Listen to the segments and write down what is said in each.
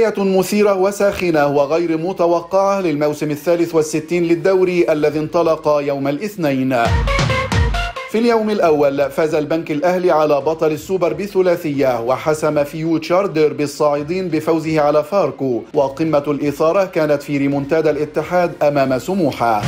بداية مثيرة وساخنة وغير متوقعة للموسم الثالث والستين للدوري الذي انطلق يوم الاثنين في اليوم الأول فاز البنك الأهلي على بطل السوبر بثلاثية وحسم فيوتشر ديربي الصاعدين بفوزه على فاركو وقمة الإثارة كانت في ريمونتادا الاتحاد أمام سموحة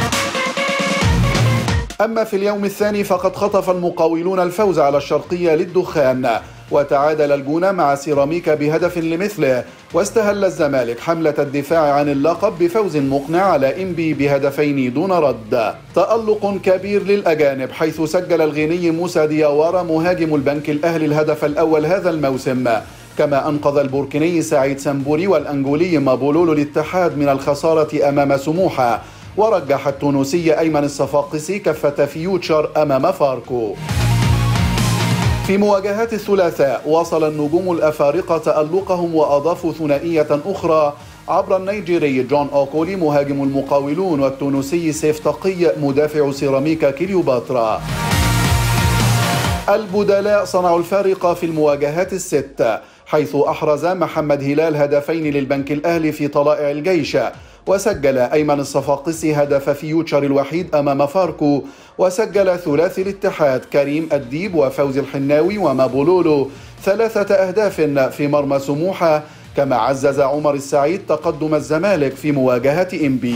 أما في اليوم الثاني فقد خطف المقاولون الفوز على الشرقية للدخان وتعادل الجونة مع سيراميكا بهدف لمثله واستهل الزمالك حملة الدفاع عن اللقب بفوز مقنع على إنبي بهدفين دون رد تألق كبير للأجانب حيث سجل الغيني موسى دياوارا مهاجم البنك الأهلي الهدف الأول هذا الموسم كما أنقذ البوركيني سعيد سمبوري والأنجولي مابولولو الاتحاد من الخسارة أمام سموحة ورجح التونسي أيمن الصفاقسي كفة فيوتشر أمام فاركو في مواجهات الثلاثاء واصل النجوم الأفارقة تألقهم وأضافوا ثنائية أخرى عبر النيجيري جون أوكولي مهاجم المقاولون والتونسي سيف تقي مدافع سيراميكا كليوباترا البدلاء صنعوا الفارق في المواجهات الست حيث أحرز محمد هلال هدفين للبنك الأهلي في طلائع الجيش وسجل أيمن الصفاقسي هدف فيوتشر الوحيد أمام فاركو وسجل ثلاثي الاتحاد كريم الديب وفوز الحناوي ومابولولو ثلاثة أهداف في مرمى سموحة كما عزز عمر السعيد تقدم الزمالك في مواجهة إنبي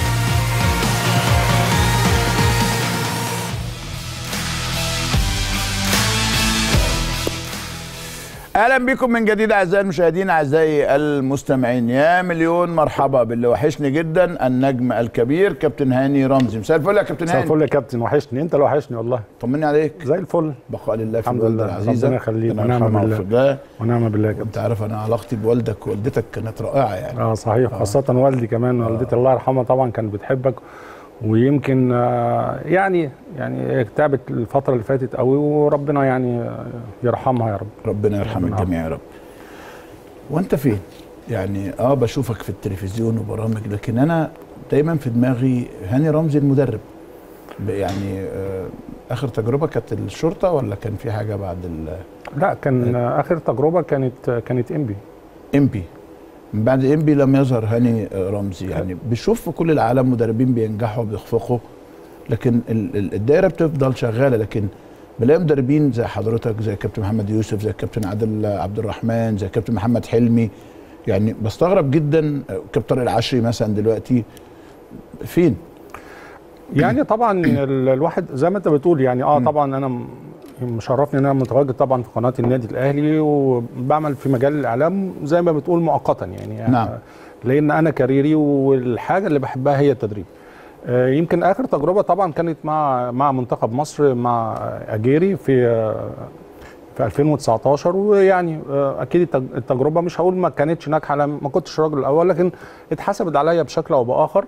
اهلا بكم من جديد اعزائي المشاهدين اعزائي المستمعين يا مليون مرحبا باللي وحشني جدا النجم الكبير كابتن هاني رمزي مساء الفل يا كابتن مساء هاني الفل يا كابتن وحشني انت اللي وحشني والله طمني عليك زي الفل بقاء لله في الحمد الوالده لله. العزيزه ربنا يخليك. ربنا ونعم يرحمها بالله. ويغفر لها. ونعم بالله يا انت كابتن عارف انا علاقتي بوالدك ووالدتك كانت رائعه يعني اه صحيح خاصة والدي كمان والدتي الله يرحمها طبعا كانت بتحبك ويمكن آه، يعني يعني تعبت الفترة اللي فاتت قوي وربنا يعني آه، يرحمها يا رب ربنا يرحم ربنا الجميع يا رب وانت فين يعني اه بشوفك في التلفزيون وبرامج لكن انا دايما في دماغي هاني رمزي المدرب ب- يعني آه اخر تجربه كانت الشرطه ولا كان في حاجه بعد لا كان آه، آخر تجربة كانت كانت إنبي الامبي من بعد امبي لم يظهر هاني آه، رمزي يعني بنشوف في كل العالم مدربين بينجحوا بيخفقوا لكن ال- ال- الدايره بتفضل شغاله لكن بلاقي مدربين زي حضرتك زي كابتن محمد يوسف زي كابتن عادل عبد الرحمن زي كابتن محمد حلمي يعني بستغرب جدا آه، كابتن طارق العشري مثلا دلوقتي فين؟ يعني طبعا ال- الواحد زي ما انت بتقول يعني اه طبعا انا م- مشرفني ان انا متواجد طبعا في قناه النادي الاهلي وبعمل في مجال الاعلام زي ما بتقول مؤقتا يعني نعم. لان انا كاريري والحاجه اللي بحبها هي التدريب آه، يمكن اخر تجربه طبعا كانت مع مع منتخب مصر مع اجيري في آه، في 2019 ويعني آه، اكيد التج- التجربه مش هقول ما كانتش ناجحه لأن ما كنتش الراجل الاول لكن اتحسبت عليا بشكل او باخر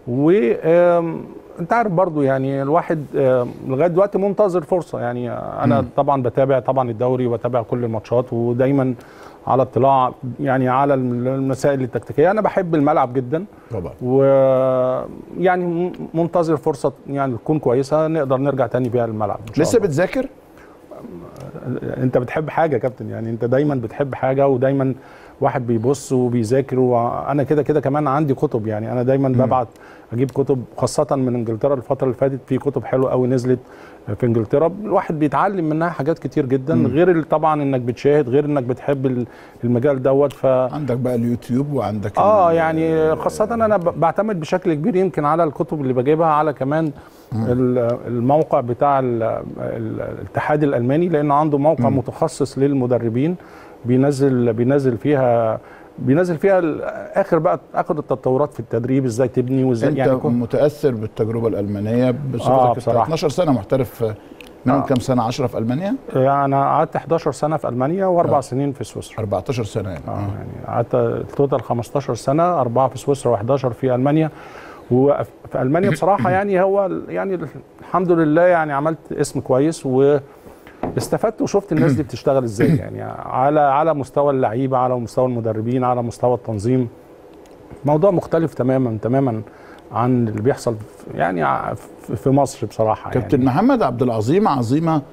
وانت عارف برضو يعني الواحد آم، لغايه دلوقتي منتظر فرصه يعني آه، انا طبعا بتابع طبعا الدوري وبتابع كل الماتشات ودايما على اطلاع يعني على المسائل التكتيكيه انا بحب الملعب جدا طبعا ويعني م- منتظر فرصه يعني تكون كويسه نقدر نرجع تاني بيها الملعب إن شاء لسه الله. بتذاكر؟ انت بتحب حاجه يا كابتن يعني انت دايما بتحب حاجه ودايما واحد بيبص وبيذاكر وانا كده كده كمان عندي كتب يعني انا دايما ببعت اجيب كتب خاصه من انجلترا الفتره اللي فاتت في كتب حلوه قوي نزلت في انجلترا الواحد بيتعلم منها حاجات كتير جدا مم. غير ال- طبعا انك بتشاهد غير انك بتحب ال- المجال دوت ف عندك بقى اليوتيوب وعندك اه ال- يعني خاصة انا ب- بعتمد بشكل كبير يمكن على الكتب اللي بجيبها على كمان ال- الموقع بتاع ال- ال- الاتحاد الالماني لانه عنده موقع مم. متخصص للمدربين بينزل بينزل فيها بينزل فيها ال- اخر بقى اخر التطورات في التدريب ازاي تبني وازاي انت يعني كل- متاثر بالتجربه الالمانيه بصفتك آه، انت بصراحة. 12 سنه محترف منهم آه. كام سنه 10 في المانيا يعني انا قعدت 11 سنه في المانيا واربع آه. سنين في سويسرا 14 سنه يعني اه آه. يعني قعدت التوتال 15 سنه اربعه في سويسرا و11 في المانيا وفي المانيا بصراحه يعني هو ال- يعني الحمد لله يعني عملت اسم كويس واستفدت وشفت الناس دي بتشتغل ازاي يعني على على مستوى اللعيبه على مستوى المدربين على مستوى التنظيم موضوع مختلف تماما تماما عن اللي بيحصل في- يعني ع- في- في مصر بصراحه كابتن يعني محمد عبد العظيم عظيمه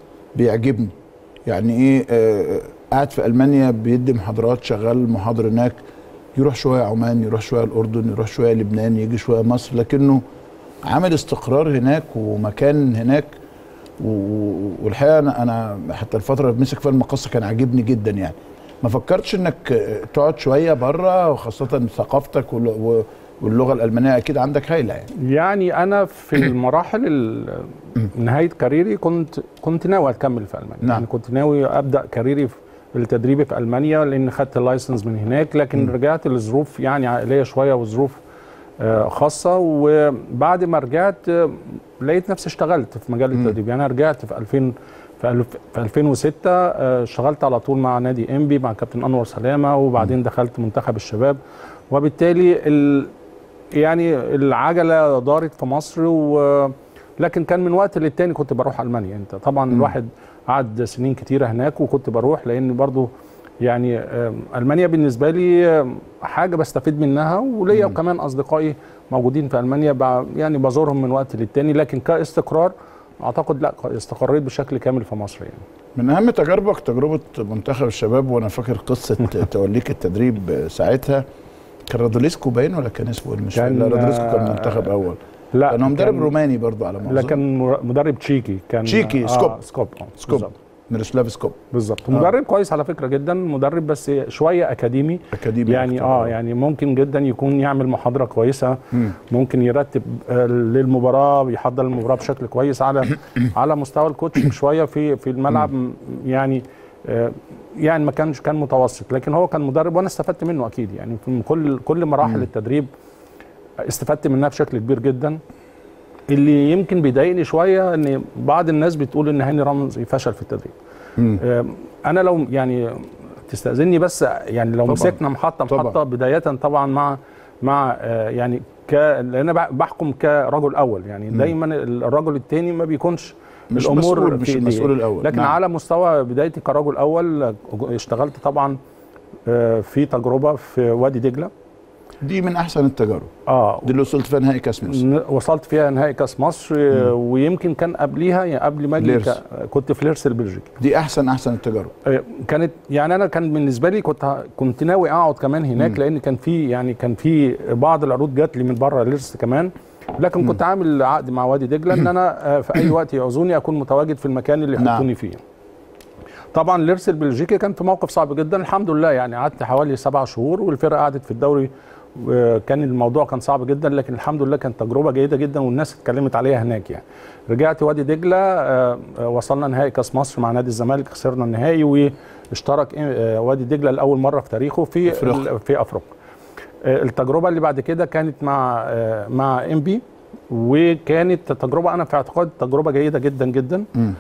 بيعجبني يعني ايه آه، قاعد في المانيا بيدي محاضرات شغال محاضر هناك يروح شويه عمان يروح شويه الاردن يروح شويه لبنان يجي شويه مصر لكنه عمل استقرار هناك ومكان هناك و- والحقيقه انا انا حتى الفتره اللي مسك فيها المقصه كان عاجبني جدا يعني ما فكرتش انك تقعد شويه بره وخاصه ثقافتك وال- و- واللغه الالمانيه اكيد عندك هايله يعني يعني انا في المراحل ال- نهايه كاريري كنت كنت ناوي اكمل في المانيا نعم. يعني كنت ناوي ابدا كاريري في التدريب في المانيا لان خدت اللايسنس من هناك لكن رجعت لظروف يعني عائليه شويه وظروف آه، خاصه وبعد ما رجعت آه، لقيت نفسي اشتغلت في مجال التدريب يعني انا رجعت في 2000 في الف- في 2006 آه، اشتغلت على طول مع نادي انبي مع كابتن انور سلامه وبعدين دخلت منتخب الشباب وبالتالي ال يعني العجله دارت في مصر و لكن كان من وقت للتاني كنت بروح المانيا انت طبعا الواحد قعد سنين كتيره هناك وكنت بروح لان برضو يعني آم، المانيا بالنسبه لي آم، حاجه بستفيد منها وليا كمان اصدقائي موجودين في المانيا ب- يعني بزورهم من وقت للتاني لكن كاستقرار اعتقد لا استقريت بشكل كامل في مصر يعني من اهم تجاربك تجربه منتخب الشباب وانا فاكر قصه توليك التدريب ساعتها كان رادوليسكو باين ولا كان اسمه إيه؟ مش كان- فاكر لا رادوليسكو كان منتخب اول لا كان هو مدرب كان- روماني برضو على ما لا أظن. كان مر- مدرب تشيكي كان تشيكي، سكوب. سكوب آه، سكوب بالظبط. ميروسلاف سكوب بالظبط مدرب كويس على فكره جدا مدرب بس شويه اكاديمي اكاديمي يعني أكتر. اه يعني ممكن جدا يكون يعمل محاضره كويسه مم. ممكن يرتب آه، للمباراه يحضر المباراه بشكل كويس على على مستوى الكوتشنج شويه في في الملعب م- يعني آه، يعني ما كانش كان متوسط لكن هو كان مدرب وانا استفدت منه اكيد يعني في كل كل مراحل التدريب استفدت منها بشكل كبير جدا اللي يمكن بيضايقني شويه ان بعض الناس بتقول ان هاني رمزي فشل في التدريب مم. آم، انا لو يعني تستاذني بس يعني لو طبعاً. مسكنا محطه طبعاً. محطه بدايه طبعا مع مع آه، يعني ك لان انا بح- بحكم كرجل اول يعني دايما الرجل الثاني ما بيكونش مش الامور مسؤول في مش إيديه. المسؤول الاول لكن نعم. على مستوى بدايتي كرجل اول آه، اشتغلت طبعا آه، في تجربه في وادي دجله دي من احسن التجارب اه دي اللي وصلت فيها نهائي كاس مصر ن- وصلت فيها نهائي كاس مصر آه، ويمكن كان قبليها يعني قبل ما اجي ليرس. ك- كنت في ليرس البلجيكي دي احسن احسن التجارب آه، كانت يعني انا كان بالنسبه لي كنت ه- كنت ناوي اقعد كمان هناك لان كان في يعني كان في بعض العروض جات لي من بره ليرس كمان لكن كنت عامل عقد مع وادي دجله ان انا آه، في اي وقت يعوزوني اكون متواجد في المكان اللي نعم. يحطوني فيه طبعا ليرس البلجيكي كان في موقف صعب جدا الحمد لله يعني قعدت حوالي سبع شهور والفرقه قعدت في الدوري وكان الموضوع كان صعب جدا لكن الحمد لله كانت تجربه جيده جدا والناس اتكلمت عليها هناك يعني رجعت وادي دجله آه، آه، وصلنا نهائي كاس مصر مع نادي الزمالك خسرنا النهائي واشترك آه، وادي دجله لاول مره في تاريخه في أفريقيا. في افريقيا آه، التجربه اللي بعد كده كانت مع آه، مع ام بي وكانت تجربه انا في اعتقاد تجربه جيده جدا جدا مم.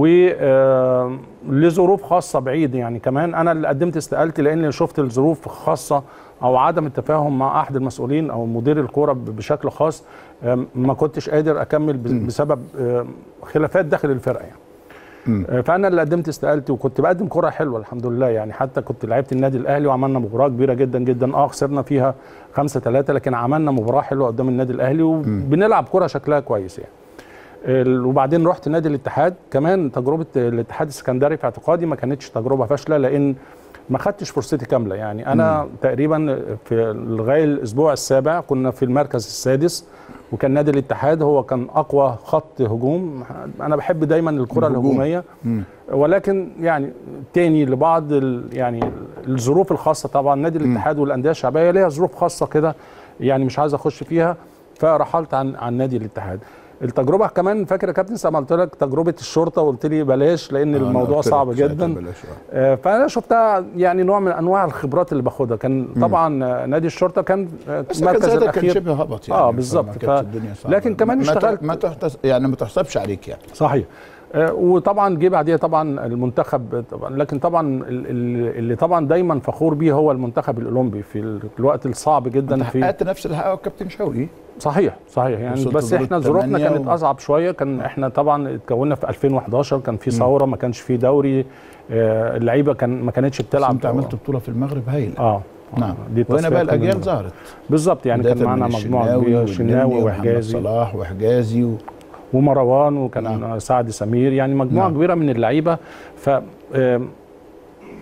ولظروف خاصه بعيد يعني كمان انا اللي قدمت استقالتي لان شفت الظروف خاصه او عدم التفاهم مع احد المسؤولين او مدير الكوره ب- بشكل خاص آم، ما كنتش قادر اكمل ب- بسبب آم، خلافات داخل الفرقه يعني مم. آه، فانا اللي قدمت استقالتي وكنت بقدم كره حلوه الحمد لله يعني حتى كنت لعبت النادي الاهلي وعملنا مباراه كبيره جدا جدا اه خسرنا فيها 5 3 لكن عملنا مباراه حلوه قدام النادي الاهلي وبنلعب كره شكلها كويس يعني ال- وبعدين رحت نادي الاتحاد كمان تجربه الاتحاد السكندري في اعتقادي ما كانتش تجربه فاشله لان ما خدتش فرصتي كامله يعني انا تقريبا في لغايه الاسبوع السابع كنا في المركز السادس وكان نادي الاتحاد هو كان اقوى خط هجوم انا بحب دايما الكره الهجوم. الهجوميه مم. ولكن يعني تاني لبعض ال- يعني الظروف الخاصه طبعا نادي الاتحاد والانديه الشعبيه ليها ظروف خاصه كده يعني مش عايز اخش فيها فرحلت عن عن نادي الاتحاد التجربه كمان فاكر يا كابتن زي ما قلت لك تجربه الشرطه وقلت لي بلاش لان آه، أنا الموضوع قلت لك صعب ساعتها جدا بلاش، آه. آه، فانا شفتها يعني نوع من انواع الخبرات اللي باخدها كان طبعا آه، نادي الشرطه كان آه، بس كان المركز ساعتها كان الاخير شبه هبط يعني آه، بالظبط. فما ف- كانتش الدنيا صعبة. لكن كمان ما- ما اشتغلت- تح- ما تحتس يعني ما تحسبش عليك يعني صحيح آه، وطبعا جه بعديها طبعا المنتخب طبعا لكن طبعا ال- ال- اللي طبعا دايما فخور بيه هو المنتخب الاولمبي في ال- الوقت الصعب جدا انت في حققت نفس اللي حققه الكابتن شوقي صحيح صحيح يعني وصلت بس دور احنا ظروفنا الثمانية كانت و- اصعب شويه كان احنا طبعا اتكوننا في 2011 كان في ثوره ما كانش في دوري آه، اللعيبه كان ما كانتش بس بتلعب انت عملت بطوله في المغرب هايله اه نعم دي وهنا بقى التصفيات كان الاجيال من- ظهرت بالظبط يعني بداية كان معانا من مجموعه الشناوي كبيره والنني شناوي ومحمد وحجازي صلاح وحجازي و... ومروان وكان نعم. نعم. سعد سمير يعني مجموعه نعم. نعم. كبيره من اللعيبه ف آم،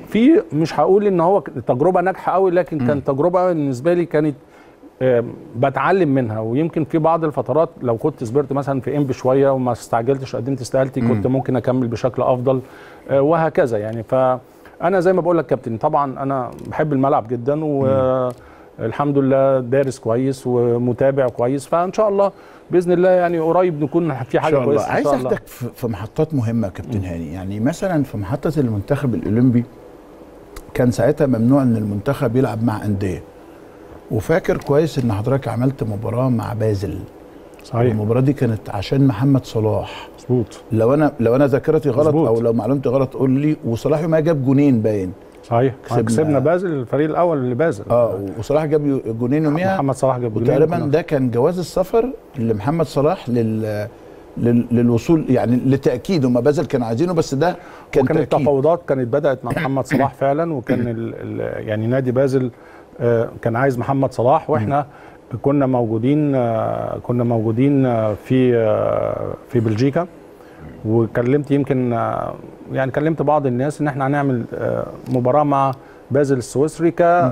في مش هقول ان هو تجربه ناجحه قوي لكن كان تجربه بالنسبه لي كانت آم، بتعلم منها ويمكن في بعض الفترات لو كنت صبرت مثلا في انبي شويه وما استعجلتش قدمت استقالتي كنت ممكن اكمل بشكل افضل آه، وهكذا يعني فانا زي ما بقول لك كابتن طبعا انا بحب الملعب جدا والحمد لله دارس كويس ومتابع كويس فان شاء الله باذن الله يعني قريب نكون في ان حاجه شاء الله كويسه عايز ان شاء الله اخدك في في محطات مهمه يا كابتن هاني يعني مثلا في محطه المنتخب الاولمبي كان ساعتها ممنوع ان المنتخب يلعب مع انديه وفاكر كويس ان حضرتك عملت مباراه مع بازل صحيح المباراه دي كانت عشان محمد صلاح مظبوط لو انا لو انا ذاكرتي غلط مظبوط. او لو معلومتي غلط قول لي وصلاح ما جاب جونين باين صحيح كسبنا- كسبنا, كسبنا بازل الفريق الاول اللي بازل اه وصلاح جاب جونين يوميها محمد صلاح جاب جولين. وتقريبا كنا- ده كان جواز السفر لمحمد صلاح لل لل- للوصول يعني لتاكيد هم بازل كانوا عايزينه بس ده كان وكان تاكيد التفاوضات كانت بدات مع محمد صلاح فعلا وكان ال ال يعني نادي بازل آه، كان عايز محمد صلاح واحنا كنا موجودين آه، كنا موجودين آه، في آه، في بلجيكا وكلمت يمكن آه، يعني كلمت بعض الناس ان احنا هنعمل آه، مباراه مع بازل السويسري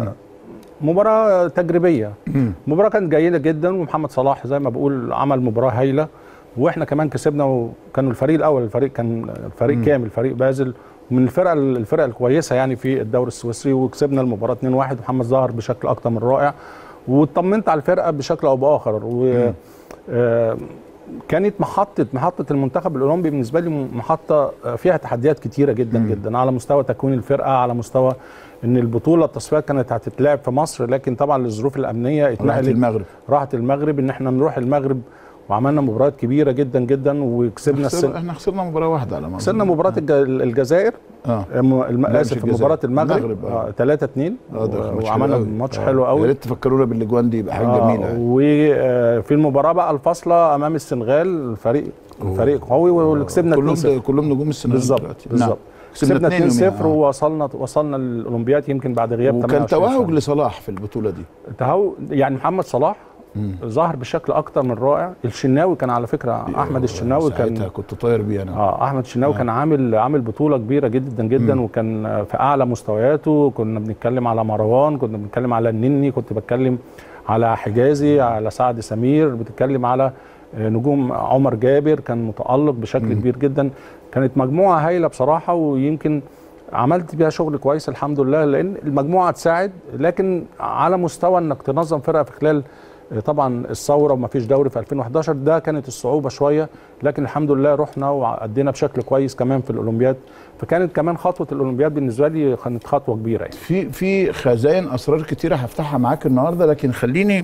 كمباراه تجريبيه مباراه كانت جيده جدا ومحمد صلاح زي ما بقول عمل مباراه هايله واحنا كمان كسبنا وكانوا الفريق الاول الفريق كان الفريق كامل فريق بازل من الفرقه الفرقه الكويسه يعني في الدوري السويسري وكسبنا المباراه 2-1 محمد ظهر بشكل اكتر من رائع واطمنت على الفرقه بشكل او باخر و آه، كانت محطه محطه المنتخب الاولمبي بالنسبه لي محطه آه، فيها تحديات كتيره جدا جدا على مستوى تكوين الفرقه على مستوى ان البطوله التصفيات كانت هتتلعب في مصر لكن طبعا للظروف الامنيه راحت اتنقلت المغرب راحت المغرب ان احنا نروح المغرب وعملنا مباريات كبيره جدا جدا وكسبنا خسر... السن... احنا خسرنا مباراه واحده على ما خسرنا أظن. مباراه الج... الجزائر اه الم... الم... لا، مش اسف الجزائر. مباراه المغرب, المغرب، آه. آه 3 2 اه ده ماتش وعملنا حلو قوي. ماتش آه. حلو يا قوي ريت تفكرونا بالاجوان دي يبقى حاجه آه، جميله يعني. وفي المباراه بقى الفاصله امام السنغال الفريق فريق قوي وكسبنا كلهم 2-0 كلهم نجوم السنغال بالظبط دلوقتي. بالظبط نعم. كسبنا 2 0 يوميها، آه. ووصلنا وصلنا الاولمبياد يمكن بعد غياب وكان 28 توهج سنة. لصلاح في البطوله دي تهو يعني محمد صلاح ظهر بشكل اكتر من رائع الشناوي كان على فكره احمد الشناوي ساعتها كان كنت طاير بيه انا اه احمد الشناوي كان عامل عامل بطوله كبيره جدا جدا وكان آه، في اعلى مستوياته كنا بنتكلم على مروان كنا بنتكلم على النني كنت بتكلم على حجازي على سعد سمير بتتكلم على آه، نجوم عمر جابر كان متالق بشكل كبير جدا كانت مجموعه هايله بصراحه ويمكن عملت بيها شغل كويس الحمد لله لان المجموعه تساعد لكن على مستوى انك تنظم فرقه في خلال آه، طبعا الثوره وما فيش دوري في 2011 ده كانت الصعوبه شويه لكن الحمد لله رحنا وادينا بشكل كويس كمان في الاولمبياد فكانت كمان خطوه الاولمبياد بالنسبه لي كانت خطوه كبيره يعني في في خزائن اسرار كتيره هفتحها معاك النهارده لكن خليني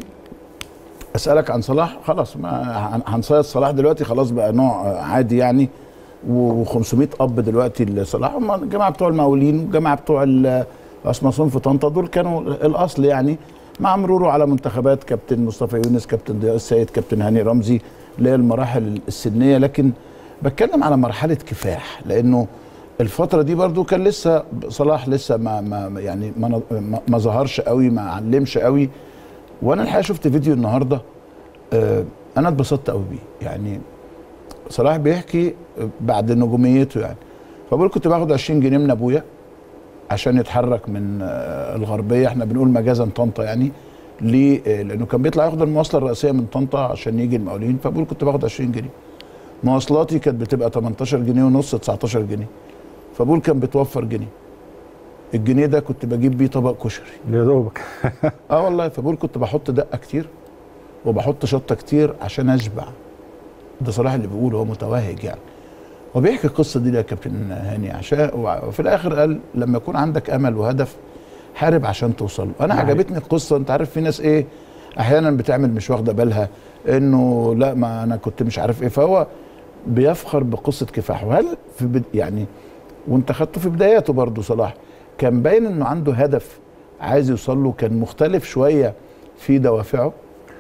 اسالك عن صلاح خلاص ما هن- هنصيد صلاح دلوقتي خلاص بقى نوع عادي يعني و500 اب دلوقتي لصلاح هم الجماعه بتوع المقاولين والجماعه بتوع ال- اسمصون في طنطا دول كانوا الاصل يعني مع مروره على منتخبات كابتن مصطفى يونس كابتن ضياء السيد كابتن هاني رمزي اللي هي المراحل السنيه لكن بتكلم على مرحله كفاح لانه الفترة دي برضو كان لسه صلاح لسه ما, ما يعني ما, ما, ما ظهرش قوي ما علمش قوي وانا الحقيقة شفت فيديو النهاردة آه انا اتبسطت قوي بيه يعني صلاح بيحكي بعد نجوميته يعني فبقول كنت باخد 20 جنيه من ابويا عشان يتحرك من آه الغربية احنا بنقول مجازا طنطا يعني ليه آه لانه كان بيطلع ياخد المواصلة الرئيسية من طنطا عشان يجي المقاولين فبقول كنت باخد 20 جنيه مواصلاتي كانت بتبقى 18 جنيه ونص 19 جنيه فبقول كان بتوفر جنيه الجنيه ده كنت بجيب بيه طبق كشري يا دوبك اه والله فبقول كنت بحط دقه كتير وبحط شطه كتير عشان اشبع ده صلاح اللي بيقول هو متوهج يعني هو بيحكي القصه دي يا كابتن هاني عشان وفي الاخر قال لما يكون عندك امل وهدف حارب عشان توصل له انا ده عجبتني القصه انت عارف في ناس ايه احيانا بتعمل مش واخده بالها انه لا ما انا كنت مش عارف ايه فهو بيفخر بقصه كفاحه هل في بد... يعني وانت خدته في بداياته برضه صلاح كان باين انه عنده هدف عايز يوصل له كان مختلف شويه في دوافعه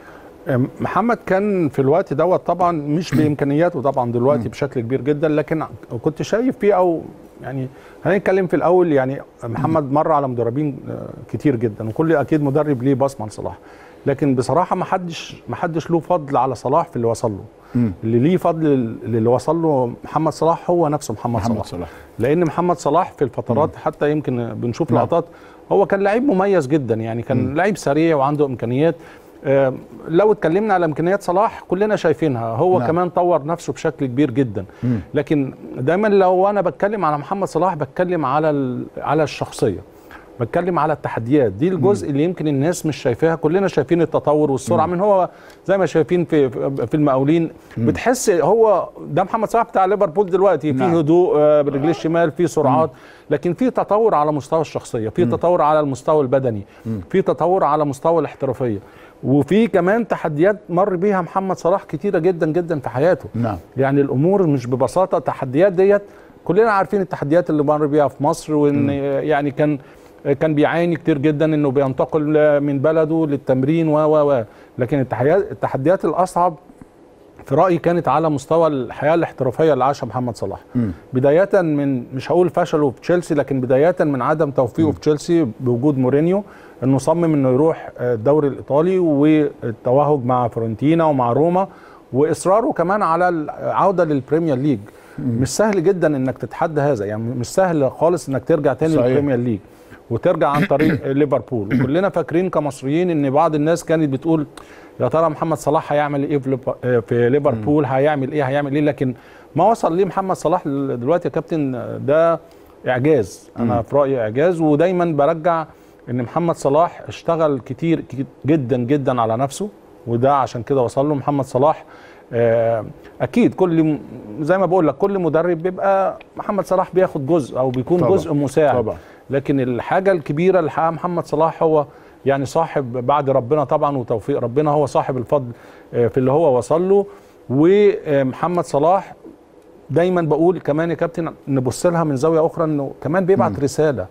محمد كان في الوقت دوت طبعا مش بامكانياته طبعا دلوقتي بشكل كبير جدا لكن كنت شايف فيه او يعني هنتكلم في الاول يعني محمد مر على مدربين آه، كتير جدا وكل اكيد مدرب ليه بصمه لصلاح لكن بصراحه ما حدش ما حدش له فضل على صلاح في اللي وصل له مم. اللي ليه فضل اللي وصل له محمد صلاح هو نفسه محمد, محمد صلاح. صلاح لان محمد صلاح في الفترات حتى يمكن بنشوف نعم. لقطات هو كان لعيب مميز جدا يعني كان لعيب سريع وعنده امكانيات آه، لو اتكلمنا على امكانيات صلاح كلنا شايفينها هو نعم. نعم. كمان طور نفسه بشكل كبير جدا مم. لكن دايما لو انا بتكلم على محمد صلاح بتكلم على ال- على الشخصيه بتكلم على التحديات دي الجزء اللي يمكن الناس مش شايفاها كلنا شايفين التطور والسرعه من هو زي ما شايفين في في المقاولين بتحس هو ده محمد صلاح بتاع ليفربول دلوقتي نعم. في هدوء آه، برجليه الشمال في سرعات لكن في تطور على مستوى الشخصيه في تطور على المستوى البدني في تطور على مستوى الاحترافيه وفي كمان تحديات مر بيها محمد صلاح كتيره جدا جدا في حياته نعم يعني الامور مش ببساطه التحديات ديت كلنا عارفين التحديات اللي مر بيها في مصر وان يعني كان كان بيعاني كتير جدا انه بينتقل من بلده للتمرين و و و لكن التحديات التحديات الاصعب في رايي كانت على مستوى الحياه الاحترافيه اللي عاشها محمد صلاح مم. بدايه من مش هقول فشله في تشيلسي لكن بدايه من عدم توفيقه في تشيلسي بوجود مورينيو انه صمم انه يروح الدوري الايطالي والتوهج مع فورنتينا ومع روما واصراره كمان على العوده للبريمير ليج مش سهل جدا انك تتحدى هذا يعني مش سهل خالص انك ترجع تاني صحيح. للبريمير ليج وترجع عن طريق ليفربول وكلنا فاكرين كمصريين ان بعض الناس كانت بتقول يا ترى محمد صلاح هيعمل ايه في ليف- في ليفربول هيعمل ايه هيعمل ايه لكن ما وصل ليه محمد صلاح دلوقتي يا كابتن ده اعجاز انا في رايي اعجاز ودايما برجع ان محمد صلاح اشتغل كتير كت- جدا جدا على نفسه وده عشان كده وصل له محمد صلاح آه، اكيد كل م- زي ما بقول لك كل مدرب بيبقى محمد صلاح بياخد جزء او بيكون طبعا. جزء مساعد طبعا. لكن الحاجه الكبيره اللي حققها محمد صلاح هو يعني صاحب بعد ربنا طبعا وتوفيق ربنا هو صاحب الفضل آه، في اللي هو وصل له ومحمد صلاح دايما بقول كمان يا كابتن نبص لها من زاويه اخرى انه كمان بيبعت رساله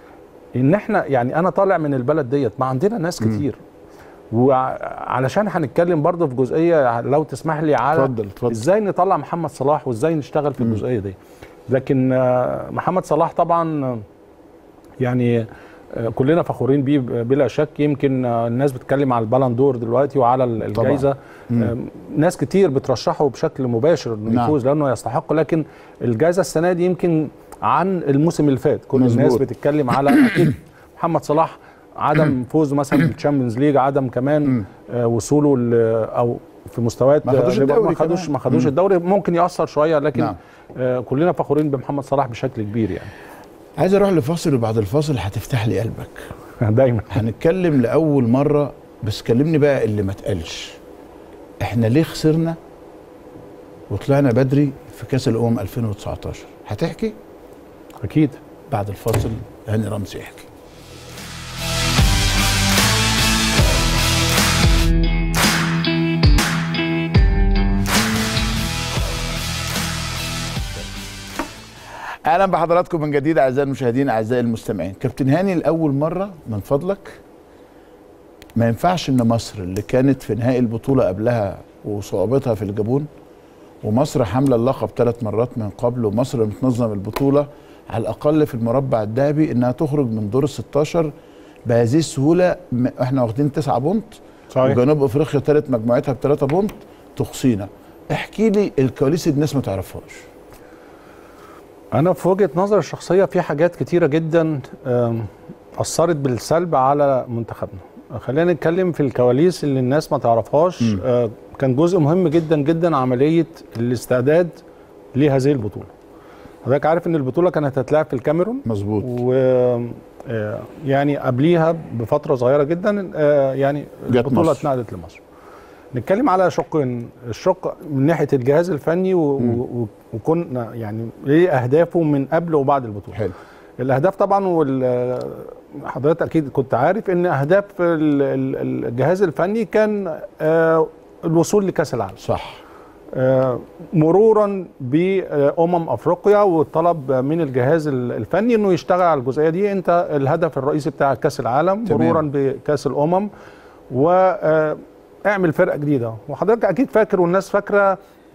ان احنا يعني انا طالع من البلد ديت ما عندنا ناس كتير وعلشان هنتكلم برضه في جزئيه لو تسمح لي على اتفضل اتفضل ازاي نطلع محمد صلاح وازاي نشتغل في الجزئيه دي لكن آه، محمد صلاح طبعا آه، يعني آه، كلنا فخورين بيه بلا شك يمكن آه، الناس بتتكلم على البالون دور دلوقتي وعلى ال- طبعاً. الجائزه آه، ناس كتير بترشحه بشكل مباشر انه نعم. يفوز لانه يستحق لكن الجائزه السنه دي يمكن عن الموسم اللي فات كل الناس مظبوط. بتتكلم على اكيد محمد صلاح عدم فوزه مثلا بالتشامبيونز ليج عدم كمان آه، وصوله ل- او في مستويات ما خدوش آه، الدوري ما خدوش كمان. ما خدوش الدوري ممكن ياثر شويه لكن نعم. آه كلنا فخورين بمحمد صلاح بشكل كبير يعني عايز اروح لفاصل وبعد الفاصل هتفتح لي قلبك دايما هنتكلم لاول مره بس كلمني بقى اللي ما اتقالش احنا ليه خسرنا وطلعنا بدري في كاس الامم 2019 هتحكي اكيد بعد الفاصل هاني رمزي يحكي اهلا بحضراتكم من جديد اعزائي المشاهدين اعزائي المستمعين كابتن هاني لاول مره من فضلك ما ينفعش ان مصر اللي كانت في نهائي البطوله قبلها وصعوبتها في الجابون ومصر حامله اللقب ثلاث مرات من قبل ومصر بتنظم البطوله على الاقل في المربع الذهبي انها تخرج من دور ال 16 بهذه السهوله م- احنا واخدين 9 بونت صحيح وجنوب افريقيا ثالث مجموعتها بثلاثة بونت تقصينا احكي لي الكواليس اللي الناس ما تعرفهاش انا في وجهه نظري الشخصيه في حاجات كتيره جدا آم، اثرت بالسلب على منتخبنا خلينا نتكلم في الكواليس اللي الناس ما تعرفهاش آه، كان جزء مهم جدا جدا عمليه الاستعداد لهذه البطوله حضرتك عارف ان البطوله كانت هتتلعب في الكاميرون مظبوط و آه، يعني قبليها بفتره صغيره جدا آه، يعني جت البطوله مصر. اتنقلت لمصر نتكلم على شقين الشق من ناحيه الجهاز الفني و- و- وكنا يعني ليه اهدافه من قبل وبعد البطوله حلو الاهداف طبعا وال حضرتك اكيد كنت عارف ان اهداف ال- ال- الجهاز الفني كان آه، الوصول لكاس العالم صح آه، مرورا بامم افريقيا والطلب من الجهاز ال- الفني انه يشتغل على الجزئيه دي انت الهدف الرئيسي بتاع كاس العالم تمام. مرورا بكاس الامم واعمل فرقه جديده وحضرتك اكيد فاكر والناس فاكره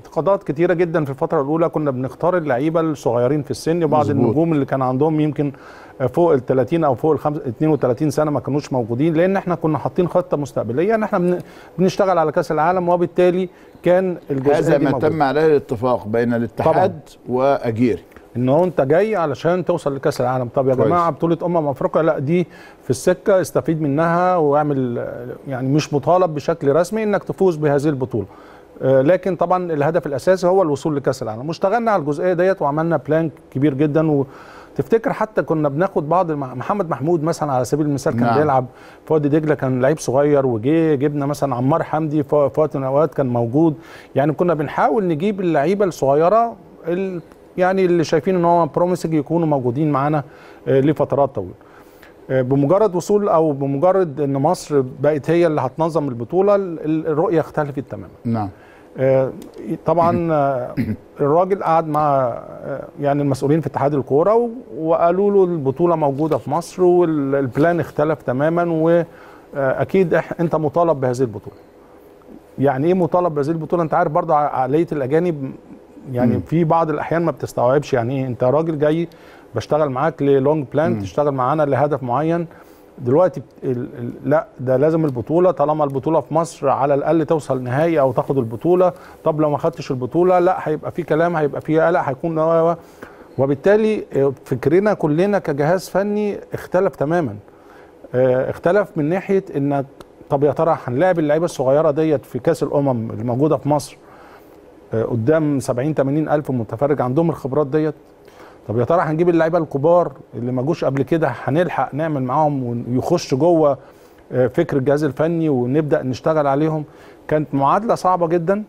انتقادات كتيره جدا في الفتره الاولى كنا بنختار اللعيبه الصغيرين في السن وبعض مظبوط. النجوم اللي كان عندهم يمكن فوق ال 30 او فوق ال 32 سنه ما كانوش موجودين لان احنا كنا حاطين خطه مستقبليه ان احنا بن- بنشتغل على كاس العالم وبالتالي كان الجزئيه هذا دي ما موجودة. تم عليه الاتفاق بين الاتحاد واجيري ان هو انت جاي علشان توصل لكاس العالم طب يا كويس. جماعه بطوله امم افريقيا لا دي في السكه استفيد منها واعمل آه، يعني مش مطالب بشكل رسمي انك تفوز بهذه البطوله آه، لكن طبعا الهدف الاساسي هو الوصول لكاس العالم واشتغلنا على الجزئيه ديت وعملنا بلان كبير جدا وتفتكر حتى كنا بناخد بعض الم- محمد محمود مثلا على سبيل المثال كان نعم. بيلعب في وادي دجله كان لعيب صغير وجه جبنا مثلا عمار حمدي في في وقت من الاوقات كان موجود يعني كنا بنحاول نجيب اللعيبه الصغيره ال- يعني اللي شايفين ان هو بروميسنج يكونوا موجودين معانا آه، لفترات طويله آه، بمجرد وصول او بمجرد ان مصر بقت هي اللي هتنظم البطوله ال- ال- الرؤيه اختلفت تماما نعم آه، طبعا آه، الراجل قعد مع آه، يعني المسؤولين في اتحاد الكوره و- وقالوا له البطوله موجوده في مصر والبلان اختلف تماما واكيد انت مطالب بهذه البطوله يعني ايه مطالب بهذه البطوله انت عارف برضه عقليه الاجانب يعني في بعض الاحيان ما بتستوعبش يعني ايه انت راجل جاي بشتغل معاك للونج بلان تشتغل معانا لهدف معين دلوقتي بت- ال- ال- لا ده لازم البطوله طالما البطوله في مصر على الاقل توصل نهائي او تاخد البطوله طب لو ما خدتش البطوله لا هيبقى في كلام هيبقى في قلق هيكون و- و- وبالتالي آه، فكرنا كلنا كجهاز فني اختلف تماما آه، اختلف من ناحيه انك طب يا ترى هنلاعب اللعيبه الصغيره ديت في كاس الامم اللي موجوده في مصر آه، قدام 70 80 الف متفرج عندهم الخبرات ديت طب يا ترى هنجيب اللعيبه الكبار اللي ما جوش قبل كده هنلحق نعمل معاهم ويخش جوه آه، فكر الجهاز الفني ونبدا نشتغل عليهم كانت معادله صعبه جدا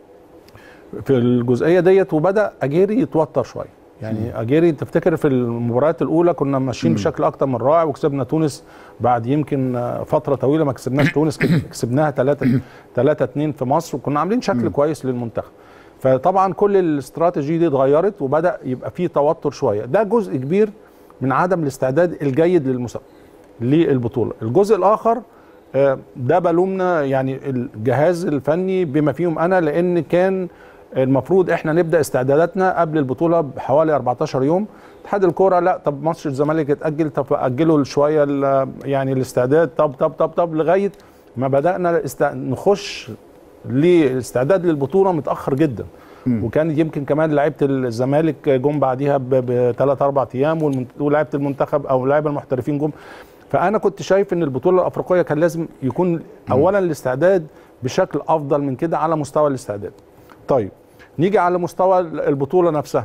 في الجزئيه ديت وبدا اجيري يتوتر شويه يعني اجيري تفتكر في المباريات الاولى كنا ماشيين بشكل اكتر من رائع وكسبنا تونس بعد يمكن آه، فتره طويله ما كسبناش تونس كسبناها 3 3 2 في مصر وكنا عاملين شكل كويس للمنتخب فطبعا كل الاستراتيجي دي اتغيرت وبدا يبقى فيه توتر شويه ده جزء كبير من عدم الاستعداد الجيد للمسابقه للبطوله الجزء الاخر آه، ده بلومنا يعني الجهاز الفني بما فيهم انا لان كان المفروض احنا نبدا استعداداتنا قبل البطوله بحوالي 14 يوم اتحاد الكوره لا طب ماتش الزمالك اتاجل طب اجلوا شويه ال- يعني الاستعداد طب طب طب طب لغايه ما بدانا است... نخش لاستعداد للبطوله متاخر جدا وكان يمكن كمان لعيبه الزمالك جم بعديها بثلاث اربع ايام والمنت- ولاعيبه المنتخب او لعيبه المحترفين جم فانا كنت شايف ان البطوله الافريقيه كان لازم يكون اولا الاستعداد بشكل افضل من كده على مستوى الاستعداد طيب نيجي على مستوى البطوله نفسها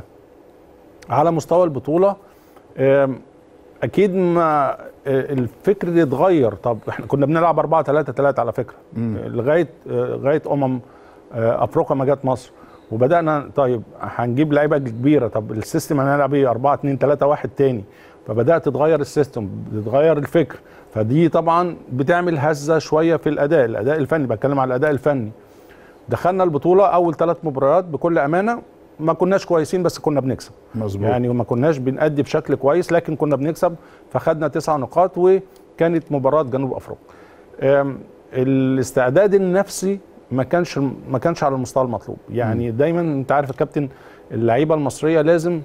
على مستوى البطوله آم، اكيد ما آه، الفكر ده اتغير طب احنا كنا بنلعب 4 3 3 على فكره آه، لغايه آه، لغايه امم آه، افريقيا ما جت مصر وبدانا طيب هنجيب لعيبه كبيره طب السيستم هنلعب ايه 4 2 3 1 تاني فبدات تتغير السيستم بتتغير الفكر فدي طبعا بتعمل هزه شويه في الاداء الاداء الفني بتكلم على الاداء الفني دخلنا البطوله اول ثلاث مباريات بكل امانه ما كناش كويسين بس كنا بنكسب مظبوط يعني ما كناش بنأدي بشكل كويس لكن كنا بنكسب فخدنا تسع نقاط وكانت مباراة جنوب افريقيا. أم، الاستعداد النفسي ما كانش ما كانش على المستوى المطلوب، يعني دايما انت عارف يا كابتن اللعيبه المصريه لازم